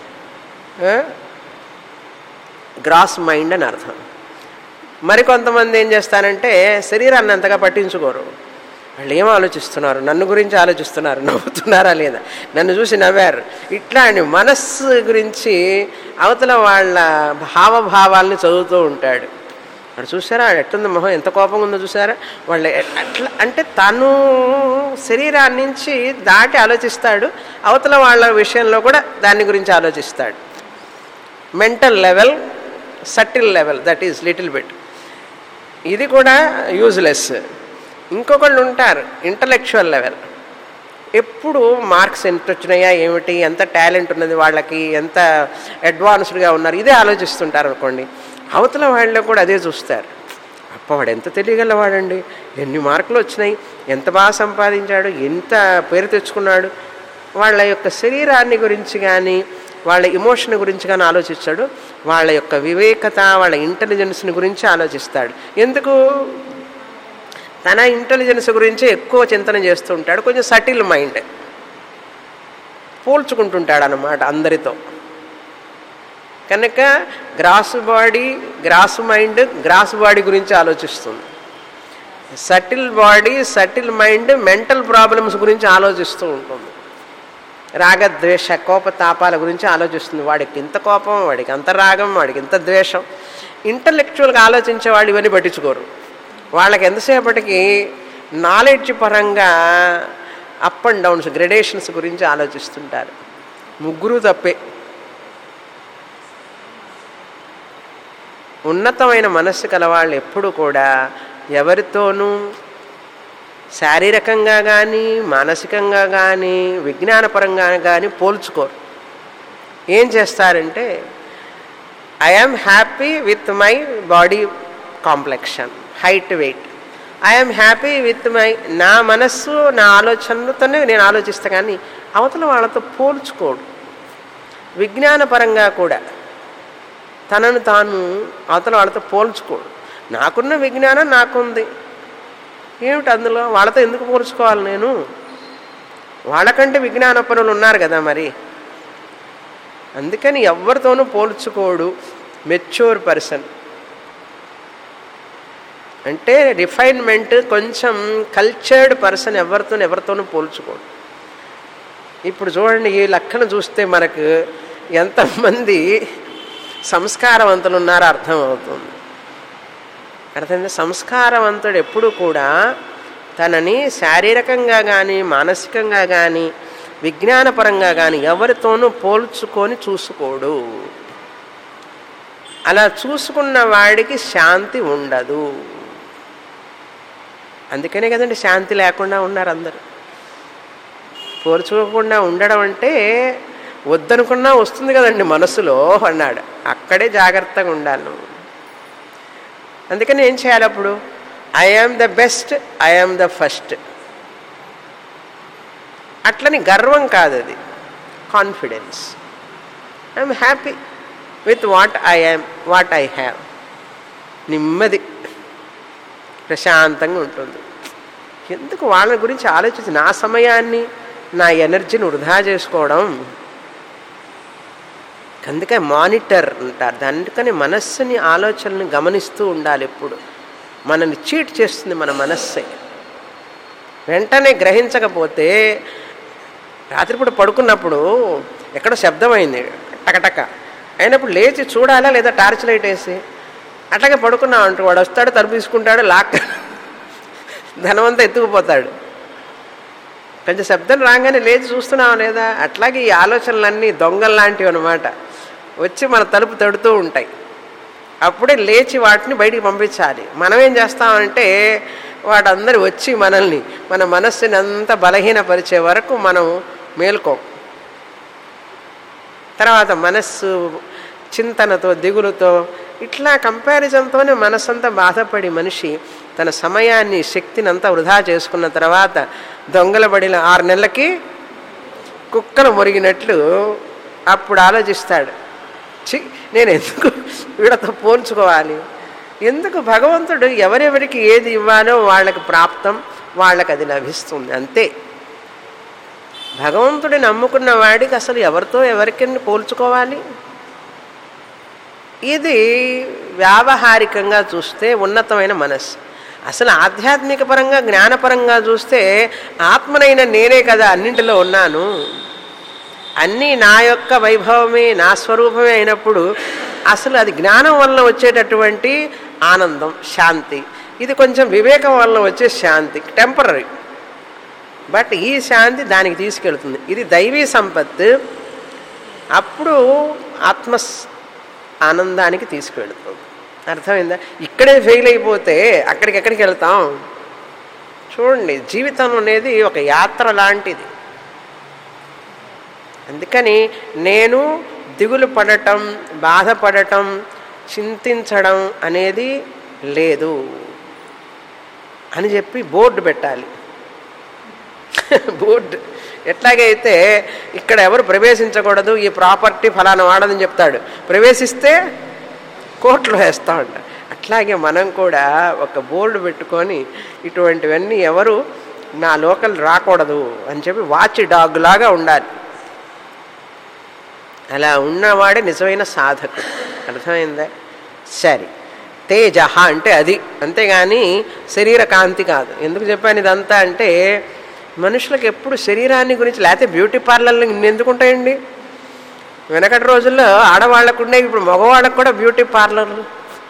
గ్రాస్ మైండ్ అని అర్థం మరికొంతమంది ఏం చేస్తారంటే శరీరాన్ని అంతగా పట్టించుకోరు వాళ్ళు ఏం ఆలోచిస్తున్నారు నన్ను గురించి ఆలోచిస్తున్నారు నవ్వుతున్నారా లేదా నన్ను చూసి నవ్వారు ఇట్లా అని మనస్సు గురించి అవతల వాళ్ళ హావభావాల్ని చదువుతూ ఉంటాడు వాడు చూసారా ఎట్టుంది మొహం ఎంత కోపంగా ఉందో చూసారా వాళ్ళు అట్లా అంటే తను శరీరాన్ని నుంచి దాటి ఆలోచిస్తాడు అవతల వాళ్ళ విషయంలో కూడా దాని గురించి ఆలోచిస్తాడు mental level subtle level that is little bit ఇది కూడా యూజ్లెస్ ఇంకొకళ్ళు ఉంటారు ఇంటలెక్చువల్ లెవెల్ ఎప్పుడు మార్క్స్ ఎంత వచ్చినాయా ఏమిటి ఎంత టాలెంట్ ఉన్నది వాళ్ళకి ఎంత అడ్వాన్స్డ్గా ఉన్నారు ఇదే ఆలోచిస్తుంటారు అనుకోండి అవతల వాళ్ళు కూడా అదే చూస్తారు అప్ప వాడు ఎంత తెలియగలవాడండి ఎన్ని మార్కులు వచ్చినాయి ఎంత బాగా సంపాదించాడు ఎంత పేరు తెచ్చుకున్నాడు వాళ్ళ యొక్క శరీరాన్ని గురించి కానీ వాళ్ళ ఇమోషన్ గురించి కానీ ఆలోచించాడు వాళ్ళ యొక్క వివేకత వాళ్ళ ఇంటెలిజెన్స్ని గురించి ఆలోచిస్తాడు ఎందుకు తన ఇంటెలిజెన్స్ గురించి ఎక్కువ చింతన చేస్తూ ఉంటాడు కొంచెం సటిల్ మైండ్ పోల్చుకుంటుంటాడు అన్నమాట అందరితో కనుక gross body gross mind gross body గురించి ఆలోచిస్తుంది subtle body subtle mind mental problems గురించి ఆలోచిస్తూ ఉంటుంది రాగద్వేష కోప తాపాల గురించి ఆలోచిస్తుంది వాడికి ఇంత కోపం వాడికి అంత రాగం వాడికి ఇంత ద్వేషం ఇంటలెక్చువల్గా ఆలోచించే వాళ్ళు ఇవన్నీ పట్టించుకోరు వాళ్ళకి ఎంతసేపటికి నాలెడ్జ్ పరంగా అప్ అండ్ డౌన్స్ గ్రెడేషన్స్ గురించి ఆలోచిస్తుంటారు ముగ్గురు తప్పే ఉన్నతమైన మనస్సు కలవాళ్ళు ఎప్పుడు కూడా ఎవరితోనూ శారీరకంగా కానీ మానసికంగా కానీ విజ్ఞానపరంగా కానీ పోల్చుకోరు ఏం చేస్తారంటే I'm happy with my body complexion height weight I'm happy with my నా మనస్సు నా ఆలోచనలతోనే నేను ఆలోచిస్తా కానీ అవతల వాళ్ళతో పోల్చుకోడు విజ్ఞానపరంగా కూడా తనను తాను అవతల వాళ్ళతో పోల్చుకోడు నాకున్న విజ్ఞానం నాకుంది ఏమిటి అందులో వాళ్ళతో ఎందుకు పోల్చుకోవాలి నేను వాళ్ళకంటే విజ్ఞాన పనులు ఉన్నారు కదా మరి అందుకని ఎవరితోనూ పోల్చుకోడు మెచ్యూర్ పర్సన్ అంటే రిఫైన్మెంట్ కొంచెం కల్చర్డ్ పర్సన్ ఎవరితో ఎవరితోనూ పోల్చుకోడు ఇప్పుడు చూడండి ఈ లెక్కను చూస్తే మనకు ఎంతమంది సంస్కారవంతులు ఉన్నారో అర్థమవుతుంది అర్థమైంది సంస్కారవంతుడు ఎప్పుడు కూడా తనని శారీరకంగా కానీ మానసికంగా కానీ విజ్ఞానపరంగా కానీ ఎవరితోనూ పోల్చుకొని చూసుకోడు అలా చూసుకున్న వాడికి శాంతి ఉండదు అందుకనే కదండి శాంతి లేకుండా ఉన్నారు అందరు పోల్చుకోకుండా ఉండడం అంటే వద్దనుకున్నా వస్తుంది కదండి మనసులో అన్నాడు అక్కడే జాగ్రత్తగా ఉండాలి నువ్వు అందుకని ఏం చేయాలి అప్పుడు I am the best I am the first అట్లని గర్వం కాదు అది confidence I'm happy with what I am what I have నెమ్మది ప్రశాంతంగా ఉంటుంది ఎందుకు వాళ్ళ గురించి ఆలోచించి నా సమయాన్ని నా ఎనర్జీని వృధా చేసుకోవడం అందుకే మానిటర్ అంటారు అందుకని మనస్సుని ఆలోచనని గమనిస్తూ ఉండాలి ఎప్పుడు మనల్ని చీట్ చేస్తుంది మన మనస్సే వెంటనే గ్రహించకపోతే రాత్రిపూట పడుకున్నప్పుడు ఎక్కడో శబ్దమైంది టకటక అయినప్పుడు లేచి చూడాలా లేదా టార్చ్ లైట్ వేసి అట్లాగే పడుకున్నాం అంటూ వాడు వస్తాడు తలుపు తీసుకుంటాడు లాక్ ధనవంతా ఎత్తుకుపోతాడు కొంచెం శబ్దం రాగానే లేచి చూస్తున్నావా లేదా అట్లాగే ఈ ఆలోచనలన్నీ దొంగల్లాంటివి అనమాట వచ్చి మన తలుపు తడుతూ ఉంటాయి అప్పుడే లేచి వాటిని బయటికి పంపించాలి మనం ఏం చేస్తామంటే వాటందరూ వచ్చి మనల్ని మన మనస్సుని అంతా బలహీనపరిచే వరకు మనం మేల్కోం తర్వాత మనస్సు చింతనతో దిగులుతో ఇట్లా కంపారిజన్తోనే మనస్సంతా బాధపడి మనిషి తన సమయాన్ని శక్తిని అంతా వృధా చేసుకున్న తర్వాత దొంగల పడిన ఆరు నెలలకి కుక్కలు మురిగినట్లు అప్పుడు ఆలోచిస్తాడు చి నేను ఎందుకు వీళ్ళతో పోల్చుకోవాలి ఎందుకు భగవంతుడు ఎవరెవరికి ఏది ఇవ్వాలో వాళ్ళకి ప్రాప్తం వాళ్ళకి అది లభిస్తుంది అంతే భగవంతుడిని నమ్ముకున్న వాడికి అసలు ఎవరితో ఎవరికి పోల్చుకోవాలి ఇది వ్యావహారికంగా చూస్తే ఉన్నతమైన మనస్సు అసలు ఆధ్యాత్మిక పరంగా జ్ఞానపరంగా చూస్తే ఆత్మనైన నేనే కదా అన్నింటిలో ఉన్నాను అన్నీ నా యొక్క వైభవమే నా స్వరూపమే అయినప్పుడు అసలు అది జ్ఞానం వల్ల వచ్చేటటువంటి ఆనందం శాంతి ఇది కొంచెం వివేకం వల్ల వచ్చే శాంతి టెంపరీ బట్ ఈ శాంతి దానికి తీసుకెళ్తుంది ఇది దైవీ సంపత్ అప్పుడు ఆత్మ ఆనందానికి తీసుకెళ్తుంది అర్థమైందా ఇక్కడే ఫెయిల్ అయిపోతే అక్కడికి ఎక్కడికి వెళ్తాం చూడండి జీవితం అనేది ఒక యాత్ర లాంటిది అందుకని నేను దిగులు పడటం బాధపడటం చింతించడం అనేది లేదు అని చెప్పి బోర్డు పెట్టాలి బోర్డు ఎట్లాగైతే ఇక్కడ ఎవరు ప్రవేశించకూడదు ఈ ప్రాపర్టీ ఫలానా వాడదని చెప్తాడు ప్రవేశిస్తే కోర్టులో వేస్తా ఉంటా అట్లాగే మనం కూడా ఒక బోర్డు పెట్టుకొని ఇటువంటివన్నీ ఎవరు నా లోకల్ రాకూడదు అని చెప్పి వాచ్ డాగ్ లాగా ఉండాలి అలా ఉన్నవాడే నిజమైన సాధకుడు అర్థమైందా సరే తేజ అంటే అది అంతేగాని శరీర కాంతి కాదు ఎందుకు చెప్పాను ఇదంతా అంటే మనుషులకు ఎప్పుడు శరీరాన్ని గురించి లేకపోతే బ్యూటీ పార్లర్లు ఇన్నెందుకు ఉంటాయండి వెనకటి రోజుల్లో ఆడవాళ్ళకు ఉండే ఇప్పుడు మగవాళ్ళకు కూడా బ్యూటీ పార్లర్లు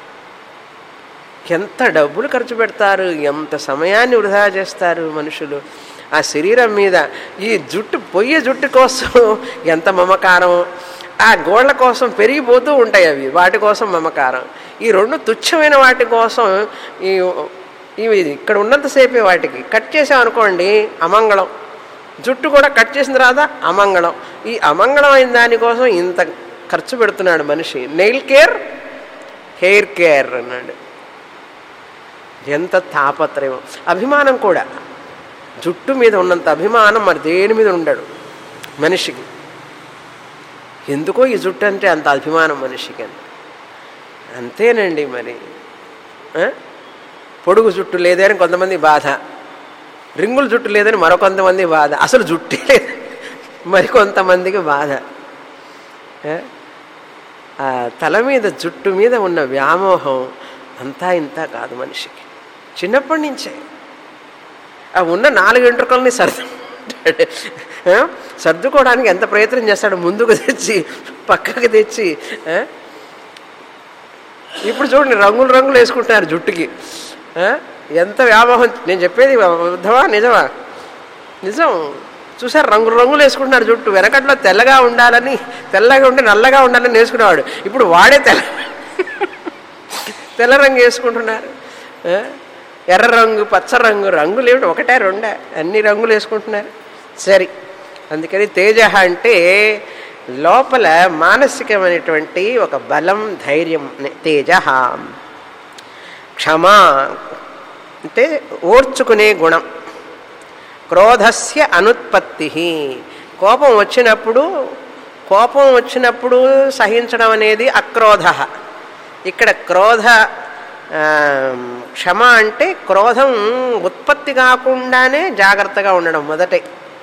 ఎంత డబ్బులు ఖర్చు పెడతారు ఎంత సమయాన్ని వృధా చేస్తారు మనుషులు ఆ శరీరం మీద ఈ జుట్టు పొయ్యే జుట్టు కోసం ఎంత మమకారం ఆ గోళ్ల కోసం పెరిగిపోతూ ఉంటాయి అవి వాటి కోసం మమకారం ఈ రెండు తుచ్చమైన వాటి కోసం ఈ ఇవి ఇక్కడ ఉన్నంతసేపే వాటికి కట్ చేసామనుకోండి అమంగళం జుట్టు కూడా కట్ చేసిన తర్వాత అమంగళం ఈ అమంగళం అయిన దానికోసం ఇంత ఖర్చు పెడుతున్నాడు మనిషి నెయిల్ కేర్ హెయిర్ కేర్ అన్నాడు ఎంత తాపత్రయం అభిమానం కూడా జుట్టు మీద ఉన్నంత అభిమానం మరి దేని మీద ఉండడు మనిషికి ఎందుకో ఈ జుట్టు అంటే అంత అభిమానం మనిషికి అని అంతేనండి మరి ఆ? పొడుగు జుట్టు లేదని కొంతమంది బాధ రింగుల జుట్టు లేదని మరొకొంతమంది బాధ అసలు జుట్టే లేదు మరి కొంతమందికి బాధ ఆ? ఆ తల మీద జుట్టు మీద ఉన్న వ్యామోహం అంతా ఇంత కాదు మనిషికి చిన్నప్పటి నుంచే ఆ ఉన్న నాలుగు వెంట్రుకల్ని సర్దు ఆ? సర్దుకోవడానికి ఎంత ప్రయత్నం చేస్తాడు ముందుకు తెచ్చి పక్కకి తెచ్చి ఆ? ఇప్పుడు చూడండి రంగులు రంగులు వేసుకుంటున్నారు జుట్టుకి ఆ? ఎంత వ్యామోహం నేను చెప్పేది అబద్ధమా నిజమా నిజం చూసారు రంగులు రంగులు వేసుకుంటున్నారు జుట్టు వెనకట్లో తెల్లగా ఉండాలని తెల్లగా ఉంటే నల్లగా ఉండాలని వేసుకునేవాడు ఇప్పుడు వాడే తెల్ల తెల్ల రంగు వేసుకుంటున్నారు ఆ? ఎర్ర రంగు పచ్చ రంగు రంగులు ఏమిటి ఒకటే రెండా అన్ని రంగులు వేసుకుంటున్నారు సరి అందుకని తేజ అంటే లోపల మానసికమైనటువంటి ఒక బలం ధైర్యం తేజ క్షమ అంటే ఓర్చుకునే గుణం క్రోధస్య అనుత్పత్తి కోపం వచ్చినప్పుడు కోపం వచ్చినప్పుడు సహించడం అనేది అక్రోధ ఇక్కడ క్రోధ ఆ, క్షమ అంటే క్రోధం ఉత్పత్తి కాకుండానే జాగ్రత్తగా ఉండడం మొదటే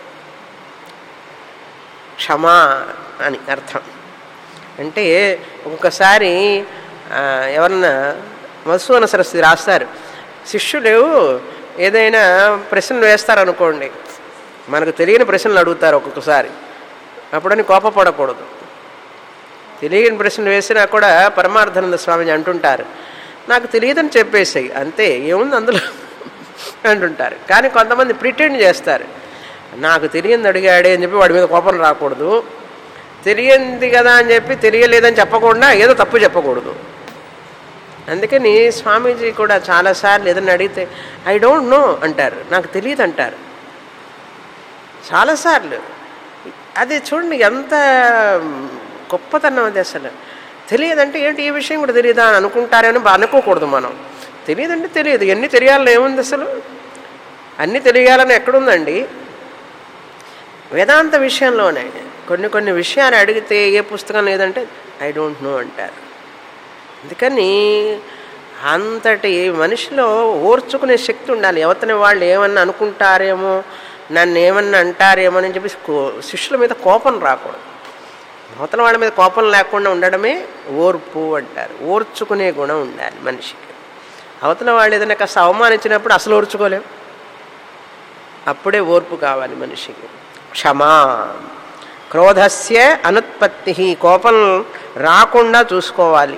క్షమ అని అర్థం అంటే ఒక్కొక్కసారి ఆ, ఎవరన్నా మధుసూదన సరస్వతి రాస్తారు శిష్యులు ఏదైనా ప్రశ్నలు వేస్తారనుకోండి మనకు తెలియని ప్రశ్నలు అడుగుతారు ఒక్కొక్కసారి అప్పుడని కోపపడకూడదు తెలియని ప్రశ్నలు వేసినా కూడా పరమార్థానంద స్వామిని అంటుంటారు నాకు తెలియదని చెప్పేసాయి అంతే ఏముంది అందులో అంటుంటారు కానీ కొంతమంది ప్రిటెండ్ చేస్తారు నాకు తెలియంది అడిగాడే అని చెప్పి వాడి మీద కోపం రాకూడదు తెలియంది కదా అని చెప్పి తెలియలేదని చెప్పకుండా ఏదో తప్పు చెప్పకూడదు అందుకని స్వామీజీ కూడా చాలాసార్లు ఏదైనా అడిగితే ఐ డోంట్ నో అంటారు నాకు తెలియదు అంటారు చాలాసార్లు అది చూడండి ఎంత గొప్పతనం అది అసలు తెలియదంటే ఏంటి ఈ విషయం కూడా తెలియదా అని అనుకుంటారని బా- అనుకోకూడదు మనం తెలియదంటే తెలియదు ఎన్ని తెలియాలని ఏముంది అసలు అన్నీ తెలియాలని ఎక్కడుందండి వేదాంత విషయంలోనే కొన్ని కొన్ని విషయాలు అడిగితే ఏ పుస్తకం లేదంటే ఐ డోంట్ నో అంటారు అందుకని అంతటి మనిషిలో ఓర్చుకునే శక్తి ఉండాలి ఎవతని వాళ్ళు ఏమన్నా అనుకుంటారేమో నన్ను ఏమన్నా అంటారేమో అని చెప్పి కో- శిష్యుల మీద కోపం రాకూడదు అవతల వాళ్ళ మీద కోపం లేకుండా ఉండడమే ఓర్పు అంటారు ఓర్చుకునే గుణం ఉండాలి మనిషికి అవతల వాళ్ళు ఏదైనా కాస్త అవమానించినప్పుడు అసలు ఓర్చుకోలేం అప్పుడే ఓర్పు కావాలి మనిషికి క్షమా క్రోధస్య అనుత్పత్తి కోపం రాకుండా చూసుకోవాలి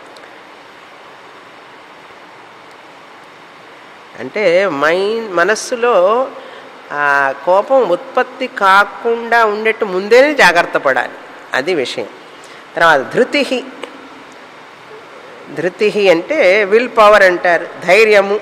అంటే మైండ్ మనస్సులో ఆ కోపం ఉత్పత్తి కాకుండా ఉండేట్టు ముందేనే జాగ్రత్త పడాలి అది విషయం తర్వాత ధృతి ధృతి అంటే విల్ పవర్ అంటారు ధైర్యము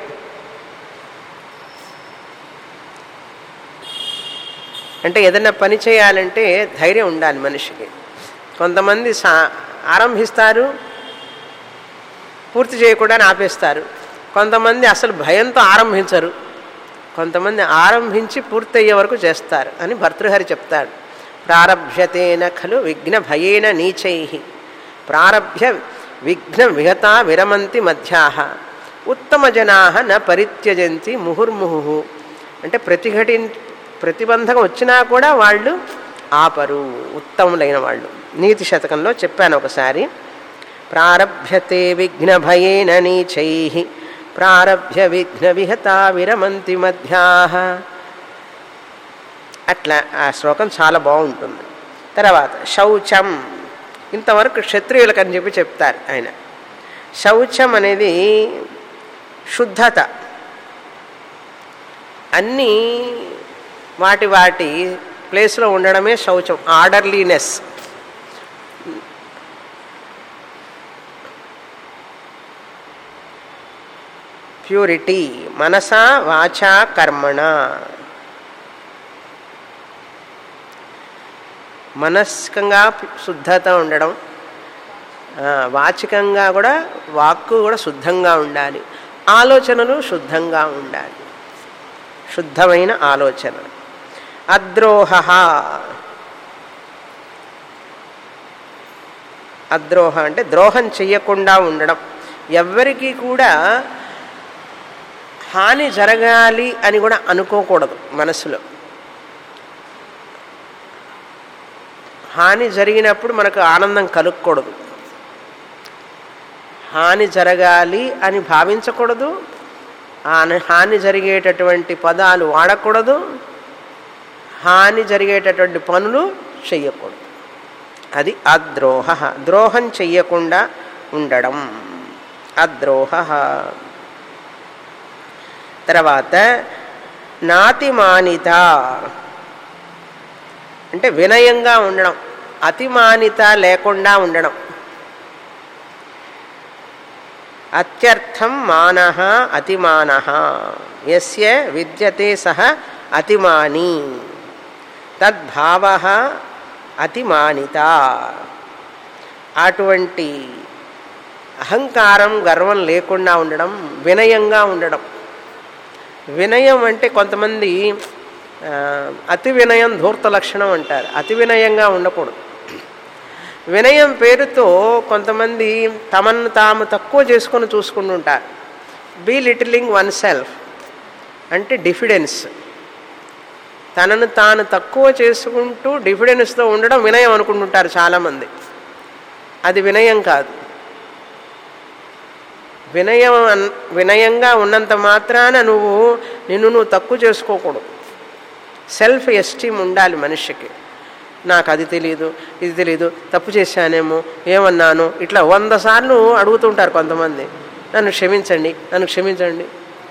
అంటే ఏదైనా పని చేయాలంటే ధైర్యం ఉండాలి మనిషికి కొంతమంది సా ఆరంభిస్తారు పూర్తి చేయకుండా ఆపేస్తారు కొంతమంది అసలు భయంతో ఆరంభించరు కొంతమంది ఆరంభించి పూర్తయ్యే వరకు చేస్తారు అని భర్తృహరి చెప్తాడు ప్రారభ్యతేన ఖలు విఘ్న భయేన నీచై ప్రారభ్య విఘ్న విహత విరమంతి మధ్యాహ ఉత్తమ జనా న పరిత్యజంతి ముహుర్ముహు అంటే ప్రతిఘటి ప్రతిబంధకం వచ్చినా కూడా వాళ్ళు ఆపరు ఉత్తములైన వాళ్ళు నీతి శతకంలో చెప్పాను ఒకసారి ప్రారభ్యతే విఘ్న భయేన నీచై ప్రారభ్య విఘ్న విహత విరమంతి మధ్యా అట్లా ఆ శ్లోకం చాలా బాగుంటుంది తర్వాత శౌచం ఇంతవరకు క్షత్రియులకు అని చెప్పి చెప్తారు ఆయన శౌచం అనేది శుద్ధత అన్నీ వాటి వాటి ప్లేస్లో ఉండడమే శౌచం ఆర్డర్లీనెస్ ప్యూరిటీ మనసా వాచా కర్మణ మనస్కంగా శుద్ధత ఉండడం ఆ, వాచికంగా కూడా వాక్కు కూడా శుద్ధంగా ఉండాలి ఆలోచనలు శుద్ధంగా ఉండాలి శుద్ధమైన ఆలోచన అద్రోహ అద్రోహ అంటే ద్రోహం చెయ్యకుండా ఉండడం ఎవ్వరికీ కూడా హాని జరగాలి అని కూడా అనుకోకూడదు మనసులో హాని జరిగినప్పుడు మనకు ఆనందం కలుగకూడదు హాని జరగాలి అని భావించకూడదు హాని హాని జరిగేటటువంటి పదాలు వాడకూడదు హాని జరిగేటటువంటి పనులు చెయ్యకూడదు అది అద్రోహ ద్రోహం చెయ్యకుండా ఉండడం అద్రోహ తర్వాత నాతిమానిత అంటే వినయంగా ఉండడం అతిమానిత లేకుండా ఉండడం అత్యర్థం మాన అతిమాన ఎస్య విద్యతే సహ అతిమాని తద్భావ అతిమానిత అటువంటి అహంకారం గర్వం లేకుండా ఉండడం వినయంగా ఉండడం వినయం అంటే కొంతమంది ఆ, అతి వినయం ధూర్త లక్షణం అంటారు అతి వినయంగా ఉండకూడదు వినయం పేరుతో కొంతమంది తమను తాము తక్కువ చేసుకొని చూసుకుంటుంటారు బీ లిటిలింగ్ వన్ సెల్ఫ్ అంటే డిఫిడెన్స్ తనను తాను తక్కువ చేసుకుంటూ డిఫిడెన్స్తో ఉండడం వినయం అనుకుంటుంటారు చాలామంది అది వినయం కాదు వినయం అన్- వినయంగా ఉన్నంత మాత్రాన నువ్వు నిన్ను నువ్వు తక్కువ చేసుకోకూడదు సెల్ఫ్ ఎస్టీమ్ ఉండాలి మనిషికి నాకు అది తెలియదు ఇది తెలియదు తప్పు చేశానేమో ఏమన్నాను ఇట్లా వంద సార్లు అడుగుతుంటారు కొంతమంది నన్ను క్షమించండి నన్ను క్షమించండి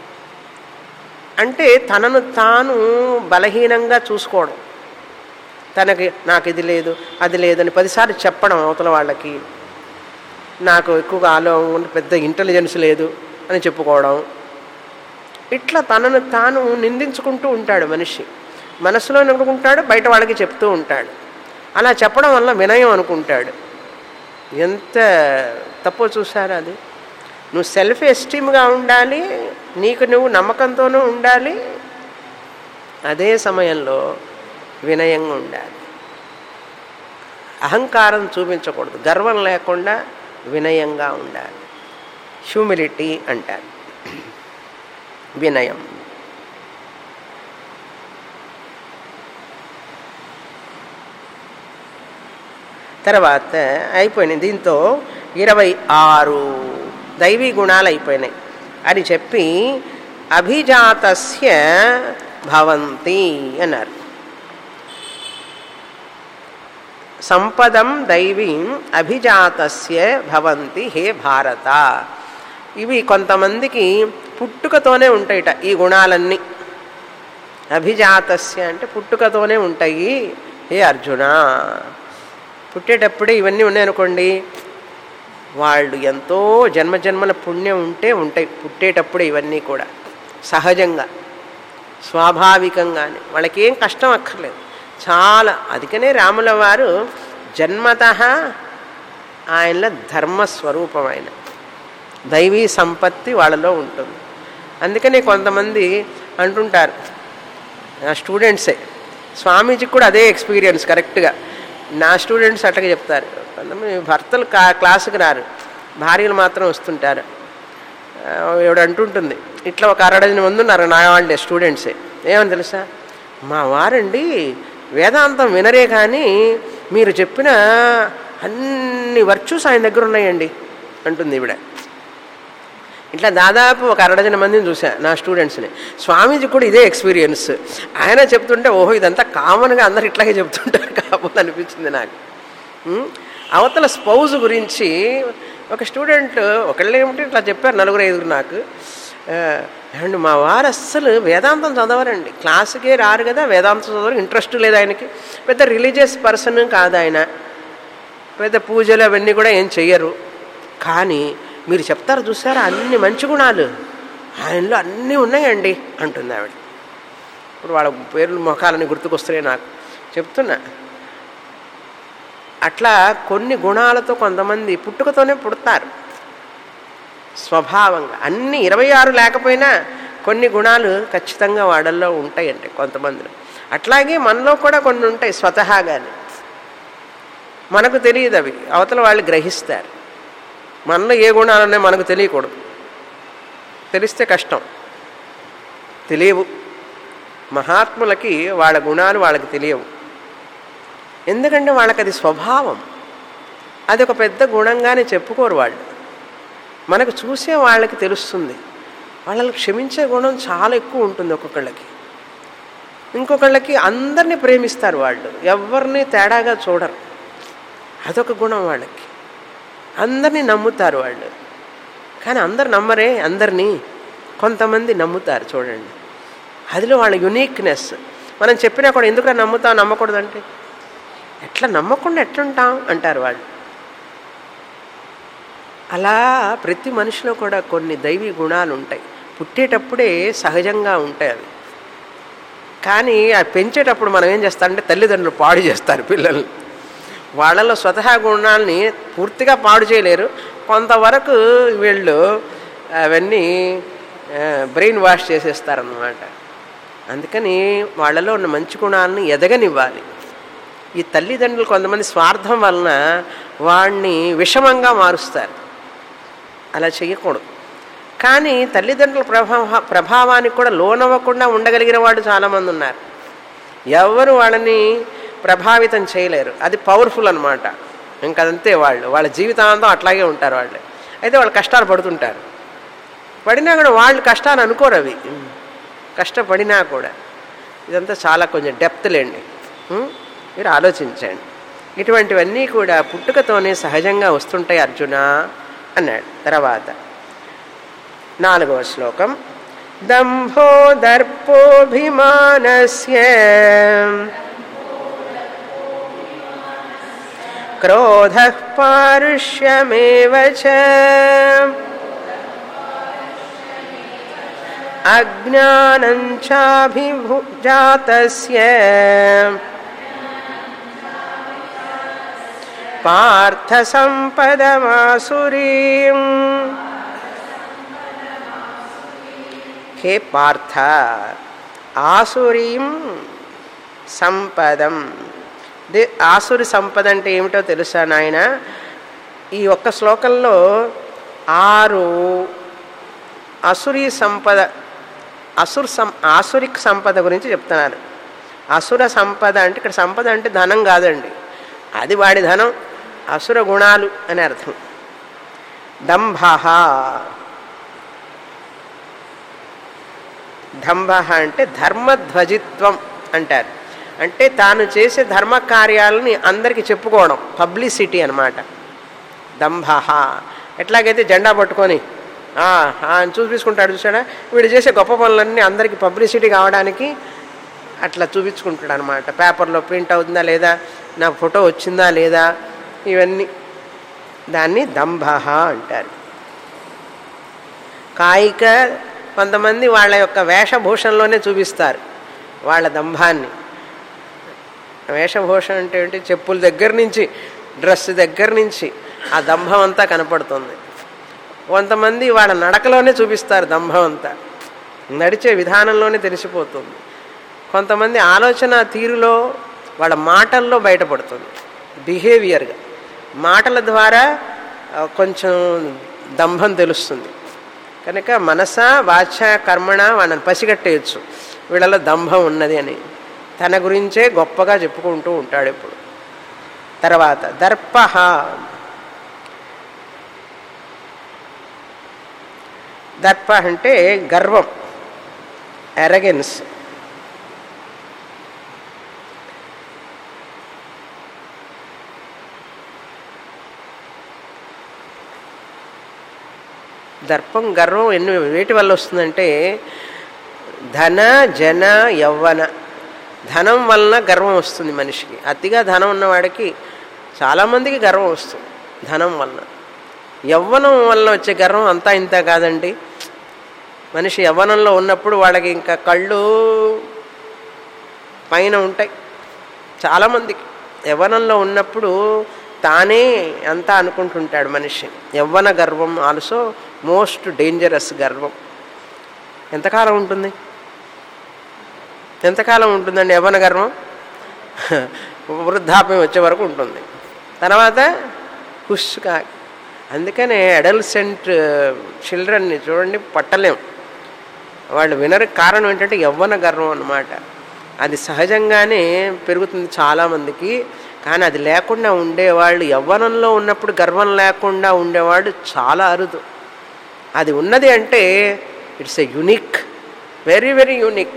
అంటే తనను తాను బలహీనంగా చూసుకోవడం తనకి నాకు ఇది లేదు అది లేదని పదిసార్లు చెప్పడం అవతల వాళ్ళకి నాకు ఎక్కువగా ఆలో పెద్ద ఇంటెలిజెన్స్ లేదు అని చెప్పుకోవడం ఇట్లా తనను తాను నిందించుకుంటూ ఉంటాడు మనిషి మనసులో అనుకుంటాడు బయట వాళ్ళకి చెప్తూ ఉంటాడు అలా చెప్పడం వల్ల వినయం అనుకుంటాడు ఎంత తప్పో చూసారా అది నువ్వు సెల్ఫ్ ఎస్టీమ్గా ఉండాలి నీకు నువ్వు నమ్మకంతోనూ ఉండాలి అదే సమయంలో వినయంగా ఉండాలి అహంకారం చూపించకూడదు గర్వం లేకుండా వినయంగా ఉండాలి హ్యూమిలిటీ అంటారు వినయం తర్వాత అయిపోయినాయి దీంతో ఇరవై ఆరు దైవీ గుణాలు అయిపోయినాయి అని చెప్పి అభిజాతస్య భవంతి అన్నారు సంపదం దైవీం అభిజాతస్య భవంతి హే భారత ఇవి కొంతమందికి పుట్టుకతోనే ఉంటాయిట ఈ గుణాలన్నీ అభిజాతస్య అంటే పుట్టుకతోనే ఉంటాయి హే అర్జున పుట్టేటప్పుడే ఇవన్నీ ఉన్నాయనుకోండి వాళ్ళు ఎంతో జన్మజన్మల పుణ్యం ఉంటే ఉంటాయి పుట్టేటప్పుడే ఇవన్నీ కూడా సహజంగా స్వాభావికంగానే వాళ్ళకి ఏం కష్టం అక్కర్లేదు చాలా అందుకనే రాముల వారు జన్మత ఆయనలో ధర్మస్వరూపం ఆయన దైవీ సంపత్తి వాళ్ళలో ఉంటుంది అందుకనే కొంతమంది అంటుంటారు నా స్టూడెంట్సే స్వామీజీకి కూడా అదే ఎక్స్పీరియన్స్ కరెక్ట్గా నా స్టూడెంట్స్ అట్లాగే చెప్తారు కొంతమంది భర్తలు కా క్లాసుకి రారు భార్యలు మాత్రం వస్తుంటారు ఆ, ఈవిడ అంటుంటుంది ఇట్లా ఒక అరడజన మంది ఉన్నారు నా వాళ్ళే స్టూడెంట్సే ఏమని తెలుసా మా వారండి వేదాంతం వినరే కానీ మీరు చెప్పిన అన్ని వర్చ్యూస్ ఆయన దగ్గర ఉన్నాయండి అంటుంది ఈవిడ ఇట్లా దాదాపు ఒక అరడజన మందిని చూసా నా స్టూడెంట్స్ని స్వామీజీ కూడా ఇదే ఎక్స్పీరియన్స్ ఆయన చెప్తుంటే ఓహో ఇదంతా కామన్గా అందరు ఇట్లాగే చెప్తుంటారు కాబోలు అనిపించింది నాకు ఉం? అవతల స్పౌజ్ గురించి ఒక స్టూడెంట్ ఒకళ్ళు ఏమిటి ఇట్లా చెప్పారు నలుగురు ఐదుగురు నాకు ఆ, ఏమండి మా వారు అస్సలు వేదాంతం చదవరండి క్లాసుకే రారు కదా వేదాంతం చదవరు ఇంట్రెస్ట్ లేదు ఆయనకి పెద్ద రిలీజియస్ పర్సన్ కాదు ఆయన పెద్ద పూజలు అవన్నీ కూడా ఏం చెయ్యరు కానీ మీరు చెప్తారు చూసారా అన్ని మంచి గుణాలు ఆయనలో అన్నీ ఉన్నాయండి అంటుంది ఆవిడ ఇప్పుడు వాళ్ళ పేర్లు ముఖాలని గుర్తుకొస్తున్నాయి నాకు చెప్తున్నా అట్లా కొన్ని గుణాలతో కొంతమంది పుట్టుకతోనే పుడతారు స్వభావంగా అన్ని ఇరవై ఆరు లేకపోయినా కొన్ని గుణాలు ఖచ్చితంగా వాళ్ళల్లో ఉంటాయండి కొంతమందిలో అట్లాగే మనలో కూడా కొన్ని ఉంటాయి స్వతహాగానే మనకు తెలియదు అవి అవతల వాళ్ళు గ్రహిస్తారు మనలో ఏ గుణాలు ఉన్నాయో మనకు తెలియకూడదు తెలిస్తే కష్టం తెలియవు మహాత్ములకి వాళ్ళ గుణాలు వాళ్ళకి తెలియవు ఎందుకంటే వాళ్ళకి అది స్వభావం అది ఒక పెద్ద గుణంగానే చెప్పుకోరు వాళ్ళు మనకు చూసే వాళ్ళకి తెలుస్తుంది వాళ్ళని క్షమించే గుణం చాలా ఎక్కువ ఉంటుంది ఒక్కొక్కళ్ళకి ఇంకొకళ్ళకి అందరినీ ప్రేమిస్తారు వాళ్ళు ఎవరిని తేడాగా చూడరు అదొక గుణం వాళ్ళకి అందరినీ నమ్ముతారు వాళ్ళు కానీ అందరు నమ్మరే అందరినీ కొంతమంది నమ్ముతారు చూడండి అదిలో వాళ్ళ యునీక్నెస్ మనం చెప్పినా కూడా ఎందుకు నమ్ముతాం నమ్మకూడదంటే ఎట్లా నమ్మకుండా ఎట్లుంటాం అంటారు వాళ్ళు అలా ప్రతి మనిషిలో కూడా కొన్ని దైవీ గుణాలు ఉంటాయి పుట్టేటప్పుడే సహజంగా ఉంటాయి అవి కానీ ఆ పెంచేటప్పుడు మనం ఏం చేస్తామంటే తల్లిదండ్రులు పాడు చేస్తారు పిల్లల్ని వాళ్ళలో స్వతహా గుణాలని పూర్తిగా పాడు చేయలేరు కొంతవరకు వీళ్ళు అవన్నీ బ్రెయిన్ వాష్ చేసేస్తారన్నమాట అందుకని వాళ్ళలో ఉన్న మంచి గుణాలను ఎదగనివ్వాలి ఈ తల్లిదండ్రులు కొంతమంది స్వార్థం వలన వాడిని విషమంగా మారుస్తారు అలా చేయకూడదు కానీ తల్లిదండ్రుల ప్రభావ ప్రభావానికి కూడా లోనవ్వకుండా ఉండగలిగిన వాడు చాలామంది ఉన్నారు ఎవరు వాళ్ళని ప్రభావితం చేయలేరు అది పవర్ఫుల్ అనమాట ఇంకదంతే వాళ్ళు వాళ్ళ జీవితాంతం అట్లాగే ఉంటారు వాళ్ళు అయితే వాళ్ళు కష్టాలు పడుతుంటారు పడినా కూడా వాళ్ళు కష్టాలు అనుకోరు అవి కష్టపడినా కూడా ఇదంతా చాలా కొంచెం డెప్త్ లేండి ఉం? మీరు ఆలోచించండి ఇటువంటివన్నీ కూడా పుట్టుకతోనే సహజంగా వస్తుంటాయి అర్జున అన్నాడు తర్వాత నాలుగవ శ్లోకం దంభో దర్పోభిమానస్య క్రోధ పారుష్యమేవ చ అజ్ఞానం చాభిభుజాతస్య పార్థ సంపదమాసురీం హే పార్థ ఆసురీం సంపదం ది ఆసురి సంపద అంటే ఏమిటో తెలుసా నాయన ఈ ఒక్క శ్లోకంలో ఆరు అసురీ సంపద అసుర్ సం ఆసురిక్ సంపద గురించి చెప్తున్నారు అసుర సంపద అంటే ఇక్కడ సంపద అంటే ధనం కాదండి అది వాడి ధనం అసుర గుణాలు అని అర్థం దంభ దంభ అంటే ధర్మధ్వజిత్వం అంటారు అంటే తాను చేసే ధర్మ కార్యాలని అందరికీ చెప్పుకోవడం పబ్లిసిటీ అనమాట దంభ ఎట్లాగైతే జెండా పట్టుకొని "ఆ, ఆ" అని చూపించుకుంటాడు చూసాడా వీడు చేసే గొప్ప పనులన్నీ అందరికీ పబ్లిసిటీ కావడానికి అట్లా చూపించుకుంటాడు అనమాట పేపర్లో ప్రింట్ అవుతుందా లేదా నా ఫోటో వచ్చిందా లేదా ఇవన్నీ దాన్ని దంభ అంటారు కాయిక కొంతమంది వాళ్ళ యొక్క వేషభూషణలోనే చూపిస్తారు వాళ్ళ దంభాన్ని వేషభూషణ అంటే ఏంటి చెప్పుల దగ్గర నుంచి డ్రెస్ దగ్గర నుంచి ఆ దంభం అంతా కనపడుతుంది కొంతమంది వాళ్ళ నడకలోనే చూపిస్తారు దంభం అంతా నడిచే విధానంలోనే తెలిసిపోతుంది కొంతమంది ఆలోచన తీరులో వాళ్ళ మాటల్లో బయటపడుతుంది బిహేవియర్గా మాటల ద్వారా ఆ, కొంచెం దంభం తెలుస్తుంది కనుక మనస వాచ కర్మణ వాళ్ళని పసిగట్టేయచ్చు వీళ్ళలో దంభం ఉన్నది అని తన గురించే గొప్పగా చెప్పుకుంటూ ఉంటాడు ఇప్పుడు తర్వాత దర్ప దర్ప అంటే గర్వం ఎరగెన్స్ దర్పం గర్వం ఎన్ని వేటి వల్ల వస్తుందంటే ధన జన యవ్వన ధనం వలన గర్వం వస్తుంది మనిషికి అతిగా ధనం ఉన్నవాడికి చాలామందికి గర్వం వస్తుంది ధనం వలన యవ్వనం వలన వచ్చే గర్వం అంతా ఇంత కాదండి మనిషి యవ్వనంలో ఉన్నప్పుడు వాళ్ళకి ఇంకా కళ్ళు పైన ఉంటాయి చాలామందికి యవ్వనంలో ఉన్నప్పుడు తానే అంతా అనుకుంటుంటాడు మనిషి యవ్వన గర్వం ఆల్సో మోస్ట్ డేంజరస్ గర్వం ఎంతకాలం ఉంటుంది ఎంతకాలం ఉంటుందండి యవ్వన గర్వం వృద్ధాప్యం వచ్చే వరకు ఉంటుంది తర్వాత హుష్గా అందుకనే అడల్సెంట్ చిల్డ్రన్ని చూడండి పట్టలేం వాళ్ళు వినరు కారణం ఏంటంటే యవ్వన గర్వం అన్నమాట అది సహజంగానే పెరుగుతుంది చాలామందికి కానీ అది లేకుండా ఉండేవాళ్ళు యవ్వనంలో ఉన్నప్పుడు గర్వం లేకుండా ఉండేవాడు చాలా అరుదు అది ఉన్నది అంటే it's a unique very very unique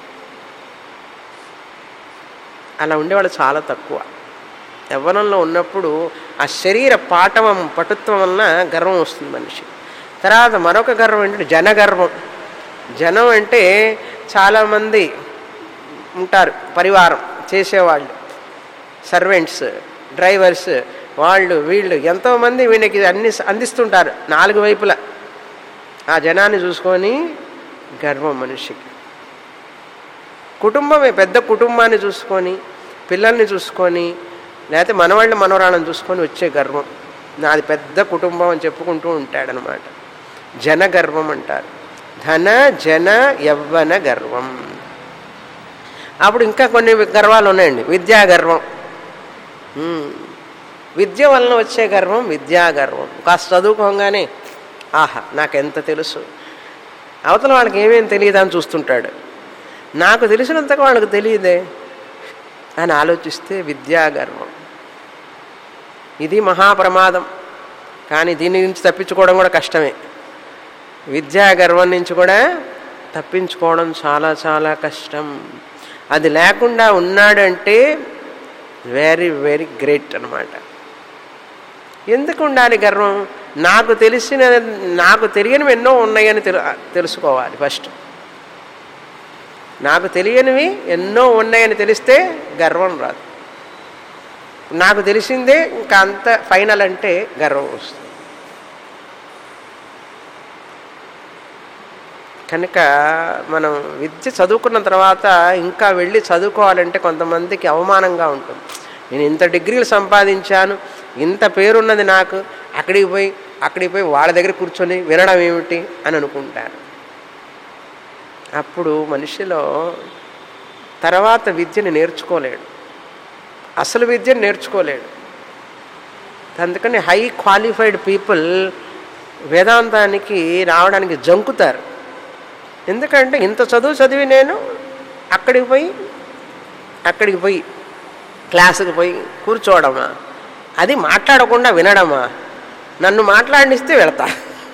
అలా ఉండేవాళ్ళు చాలా తక్కువ యవ్వనంలో ఉన్నప్పుడు ఆ శరీర పాటవం పటుత్వం వలన గర్వం వస్తుంది మనిషి తర్వాత మరొక గర్వం ఏంటంటే జనగర్వం జనం అంటే చాలామంది ఉంటారు పరివారం చేసేవాళ్ళు సర్వెంట్స్ డ్రైవర్స్ వాళ్ళు వీళ్ళు ఎంతోమంది వీళ్ళకి అన్ని అందిస్తుంటారు నాలుగు వైపులా ఆ జనాన్ని చూసుకొని గర్వం మనిషికి కుటుంబమే పెద్ద కుటుంబాన్ని చూసుకొని పిల్లల్ని చూసుకొని లేకపోతే మనవాళ్ళ మనవరాళ్ళని చూసుకొని వచ్చే గర్వం నాది పెద్ద కుటుంబం అని చెప్పుకుంటూ ఉంటాడనమాట జన గర్వం అంటారు ధన జన యవ్వన గర్వం అప్పుడు ఇంకా కొన్ని గర్వాలు ఉన్నాయండి విద్యా గర్వం ఉమ్. విద్య వలన వచ్చే గర్వం విద్యా గర్వం కాస్త చదువుకోగానే ఆహా నాకెంత తెలుసు అవతల వాళ్ళకి ఏమేం తెలియదు అని చూస్తుంటాడు నాకు తెలిసినంతగా వాళ్ళకి తెలియదే అని ఆలోచిస్తే విద్యా గర్వం ఇది మహాప్రమాదం కానీ దీని నుంచి తప్పించుకోవడం కూడా కష్టమే విద్యా గర్వం నుంచి కూడా తప్పించుకోవడం చాలా చాలా కష్టం అది లేకుండా ఉన్నాడంటే వెరీ వెరీ గ్రేట్ అనమాట ఎందుకు ఉండాలి గర్వం నాకు తెలిసిన నాకు తెలియనివి ఎన్నో ఉన్నాయని తెలు తెలుసుకోవాలి ఫస్ట్ నాకు తెలియనివి ఎన్నో ఉన్నాయని తెలిస్తే గర్వం రాదు నాకు తెలిసిందే ఇంకా అంత ఫైనల్ అంటే గర్వం వస్తుంది కనుక మనం విద్య చదువుకున్న తర్వాత ఇంకా వెళ్ళి చదువుకోవాలంటే కొంతమందికి అవమానంగా ఉంటుంది నేను ఇంత డిగ్రీలు సంపాదించాను ఇంత పేరున్నది నాకు అక్కడికి పోయి అక్కడికి పోయి వాళ్ళ దగ్గర కూర్చొని వినడం ఏమిటి అని అనుకుంటాను అప్పుడు మనిషిలో తర్వాత విద్యని నేర్చుకోలేడు అసలు విద్యను నేర్చుకోలేడు అందుకని హై క్వాలిఫైడ్ పీపుల్ వేదాంతానికి రావడానికి జంకుతారు ఎందుకంటే ఇంత చదువు చదివి నేను అక్కడికి పోయి అక్కడికి పోయి క్లాసుకి పోయి కూర్చోవడమా అది మాట్లాడకుండా వినడమా నన్ను మాట్లాడిస్తే వెళతా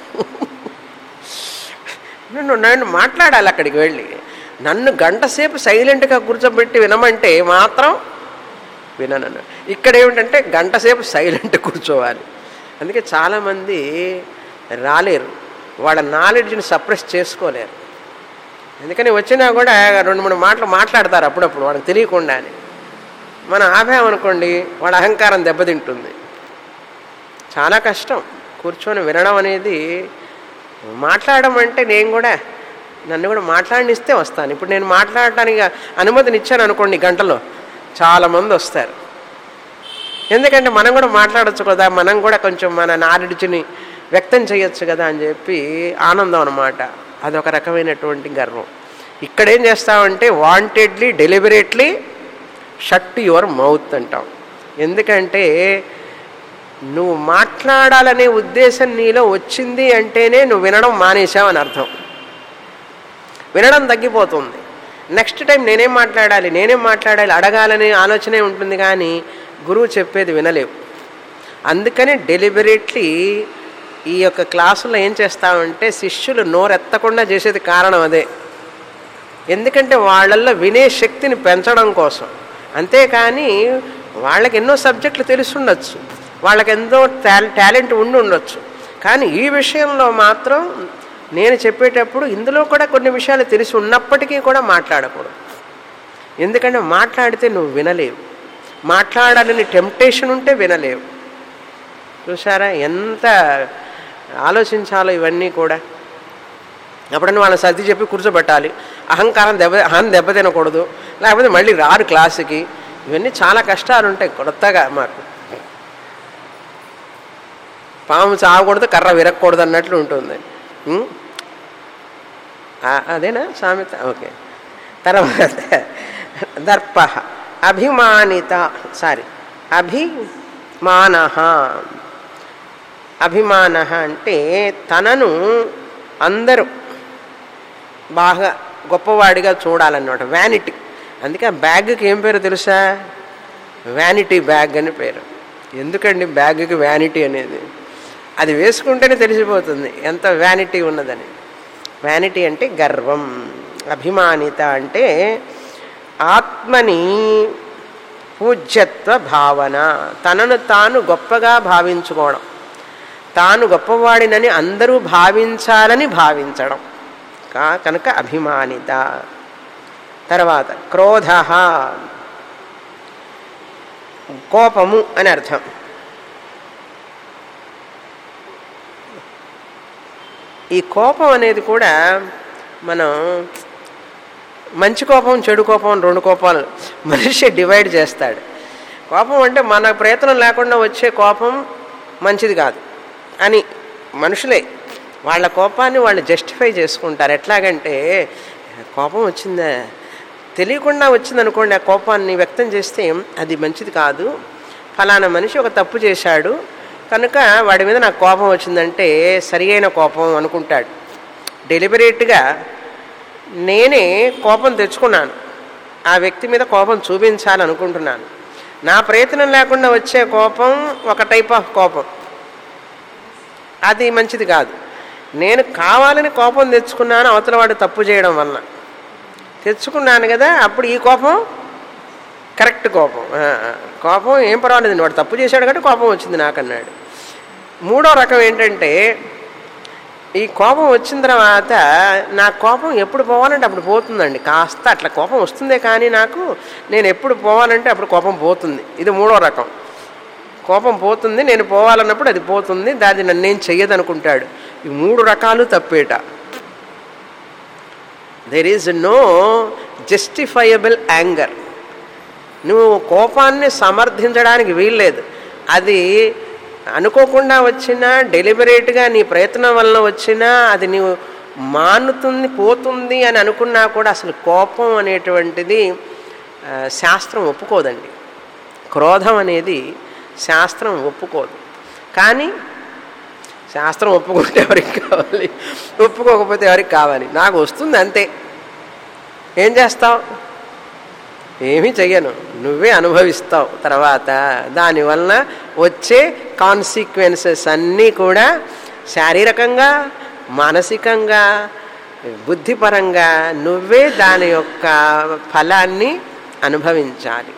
నన్ను నన్ను మాట్లాడాలి అక్కడికి వెళ్ళి నన్ను గంట సేపు సైలెంట్గా కూర్చోబెట్టి వినమంటే మాత్రం వినను ఇక్కడ ఏమిటంటే గంట సేపు సైలెంట్ కూర్చోవాలి అందుకే చాలామంది రాలేరు వాళ్ళ నాలెడ్జ్ని సప్రెస్ చేసుకోలేరు ఎందుకని వచ్చినా కూడా రెండు మూడు మాటలు మాట్లాడతారు అప్పుడప్పుడు వాళ్ళకి తెలియకుండానే మనం ఆపామనుకోండి వాళ్ళ అహంకారం దెబ్బతింటుంది చాలా కష్టం కూర్చొని వినడం అనేది మాట్లాడడం అంటే నేను కూడా నన్ను కూడా మాట్లాడినిస్తే వస్తాను ఇప్పుడు నేను మాట్లాడటానికి అనుమతిని ఇచ్చాను అనుకోండి గంటలో చాలామంది వస్తారు ఎందుకంటే మనం కూడా మాట్లాడచ్చు కదా మనం కూడా కొంచెం మన నాలెడ్జ్ని వ్యక్తం చేయొచ్చు కదా అని చెప్పి ఆనందం అనమాట అదొక రకమైనటువంటి గర్వం ఇక్కడ ఏం చేస్తామంటే wantedly deliberately shut your mouth అంటాం ఎందుకంటే నువ్వు మాట్లాడాలనే ఉద్దేశం నీలో వచ్చింది అంటేనే నువ్వు వినడం మానేశావు అని అర్థం వినడం తగ్గిపోతుంది నెక్స్ట్ టైం నేనేం మాట్లాడాలి నేనేం మాట్లాడాలి అడగాలనే ఆలోచనే ఉంటుంది కానీ గురువు చెప్పేది వినలేవు అందుకని డెలిబరేట్లీ ఈ యొక్క క్లాసులో ఏం చేస్తామంటే శిష్యులు నోరెత్తకుండా చేసేది కారణం అదే ఎందుకంటే వాళ్ళల్లో వినే శక్తిని పెంచడం కోసం అంతేకాని వాళ్ళకి ఎన్నో సబ్జెక్టులు తెలిసి ఉండొచ్చు వాళ్ళకి ఎంతో టాలెంట్ ఉండి ఉండొచ్చు కానీ ఈ విషయంలో మాత్రం నేను చెప్పేటప్పుడు ఇందులో కూడా కొన్ని విషయాలు తెలిసి ఉన్నప్పటికీ కూడా మాట్లాడకూడదు ఎందుకంటే మాట్లాడితే నువ్వు వినలేవు మాట్లాడాలని టెంప్టేషన్ ఉంటే వినలేవు చూసారా ఎంత ఆలోచించాలో ఇవన్నీ కూడా ఎప్పుడన్నా వాళ్ళని సర్ది చెప్పి కూర్చోబెట్టాలి అహంకారం దెబ్బ అహం దెబ్బ తినకూడదు లేకపోతే మళ్ళీ రారు క్లాసుకి ఇవన్నీ చాలా కష్టాలు ఉంటాయి కొత్తగా మాకు పాము చావకూడదు కర్ర విరగకూడదు అన్నట్లు ఉంటుంది ఉం? ఆ- అదేనా సామెత ఓకే తర్వాత దర్ప అభిమానిత సారీ అభిమాన అభిమాన అంటే తనను అందరూ బాగా గొప్పవాడిగా చూడాలన్నమాట వ్యానిటీ అందుకే ఆ బ్యాగ్కి ఏం పేరు తెలుసా వ్యానిటీ బ్యాగ్ అని పేరు ఎందుకండి బ్యాగ్కి వ్యానిటీ అనేది అది వేసుకుంటేనే తెలిసిపోతుంది ఎంత వ్యానిటీ ఉన్నదని వ్యానిటీ అంటే గర్వం అభిమానిత అంటే ఆత్మని పూజ్యత్వ భావన తనను తాను గొప్పగా భావించుకోవడం తాను గొప్పవాడినని అందరూ భావించాలని భావించడం కా కనుక అభిమానిత తర్వాత క్రోధ కోపము అని అర్థం ఈ కోపం అనేది కూడా మనం మంచి కోపం చెడు కోపం అని రెండు కోపాలు మనిషి డివైడ్ చేస్తాడు కోపం అంటే మన ప్రయత్నం లేకుండా వచ్చే కోపం మంచిది కాదు అని మనుషులే వాళ్ళ కోపాన్ని వాళ్ళు జస్టిఫై చేసుకుంటారు ఎట్లాగంటే కోపం వచ్చిందా తెలియకుండా వచ్చిందనుకోండి ఆ కోపాన్ని వ్యక్తం చేస్తే అది మంచిది కాదు ఫలానా మనిషి ఒక తప్పు చేశాడు కనుక వాడి మీద నాకు కోపం వచ్చిందంటే సరి అయిన కోపం అనుకుంటాడు డెలిబరేట్గా నేనే కోపం తెచ్చుకున్నాను ఆ వ్యక్తి మీద కోపం చూపించాలనుకుంటున్నాను నా ప్రయత్నం లేకుండా వచ్చే కోపం ఒక టైప్ ఆఫ్ కోపం అది మంచిది కాదు నేను కావాలని కోపం తెచ్చుకున్నాను అవతల వాడు తప్పు చేయడం వల్ల తెచ్చుకున్నాను కదా అప్పుడు ఈ కోపం కరెక్ట్ కోపం ఆ, ఆ. కోపం ఏం పర్వాలేదండి వాడు తప్పు చేశాడు కాబట్టి కోపం వచ్చింది నాకన్నాడు మూడో రకం ఏంటంటే ఈ కోపం వచ్చిన తర్వాత నా కోపం ఎప్పుడు పోవాలంటే అప్పుడు పోతుందండి కాస్త అట్లా కోపం వస్తుందే కానీ నాకు నేను ఎప్పుడు పోవాలంటే అప్పుడు కోపం పోతుంది ఇది మూడో రకం కోపం పోతుంది నేను పోవాలన్నప్పుడు అది పోతుంది దాన్ని నన్నేం చెయ్యదనుకుంటాడు ఈ మూడు రకాలు తప్పేట there is no justifiable anger నువ్వు కోపాన్ని సమర్థించడానికి వీల్లేదు అది అనుకోకుండా వచ్చినా డెలిబరేట్గా నీ ప్రయత్నం వలన వచ్చినా అది నీవు మానుతుంది పోతుంది అని అనుకున్నా కూడా అసలు కోపం అనేటువంటిది ఆ, శాస్త్రం ఒప్పుకోదండి క్రోధం అనేది శాస్త్రం ఒప్పుకోదు కానీ శాస్త్రం ఒప్పుకుంటే ఎవరికి కావాలి ఒప్పుకోకపోతే ఎవరికి కావాలి నాకు వస్తుంది అంతే ఏం చేస్తావు ఏమీ చెయ్యను నువ్వే అనుభవిస్తావు తర్వాత దానివలన వచ్చే కాన్సిక్వెన్సెస్ అన్నీ కూడా శారీరకంగా మానసికంగా బుద్ధిపరంగా నువ్వే దాని యొక్క ఫలాన్ని అనుభవించాలి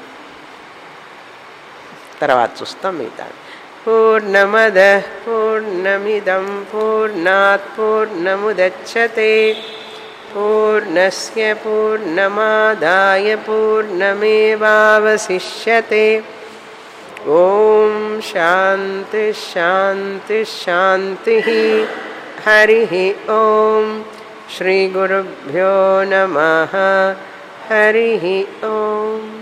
తర్వాత చూస్తాం మిగతా పూర్ణమద పూర్ణమిదం పూర్ణాత్ పూర్ణముదచ్చతే పూర్ణస్య పూర్ణమాదాయ పూర్ణమేవావశిష్యతే ఓం శాంతి శాంతి శాంతి హరి ఓం శ్రీ గురుభ్యో నమ హరి ఓం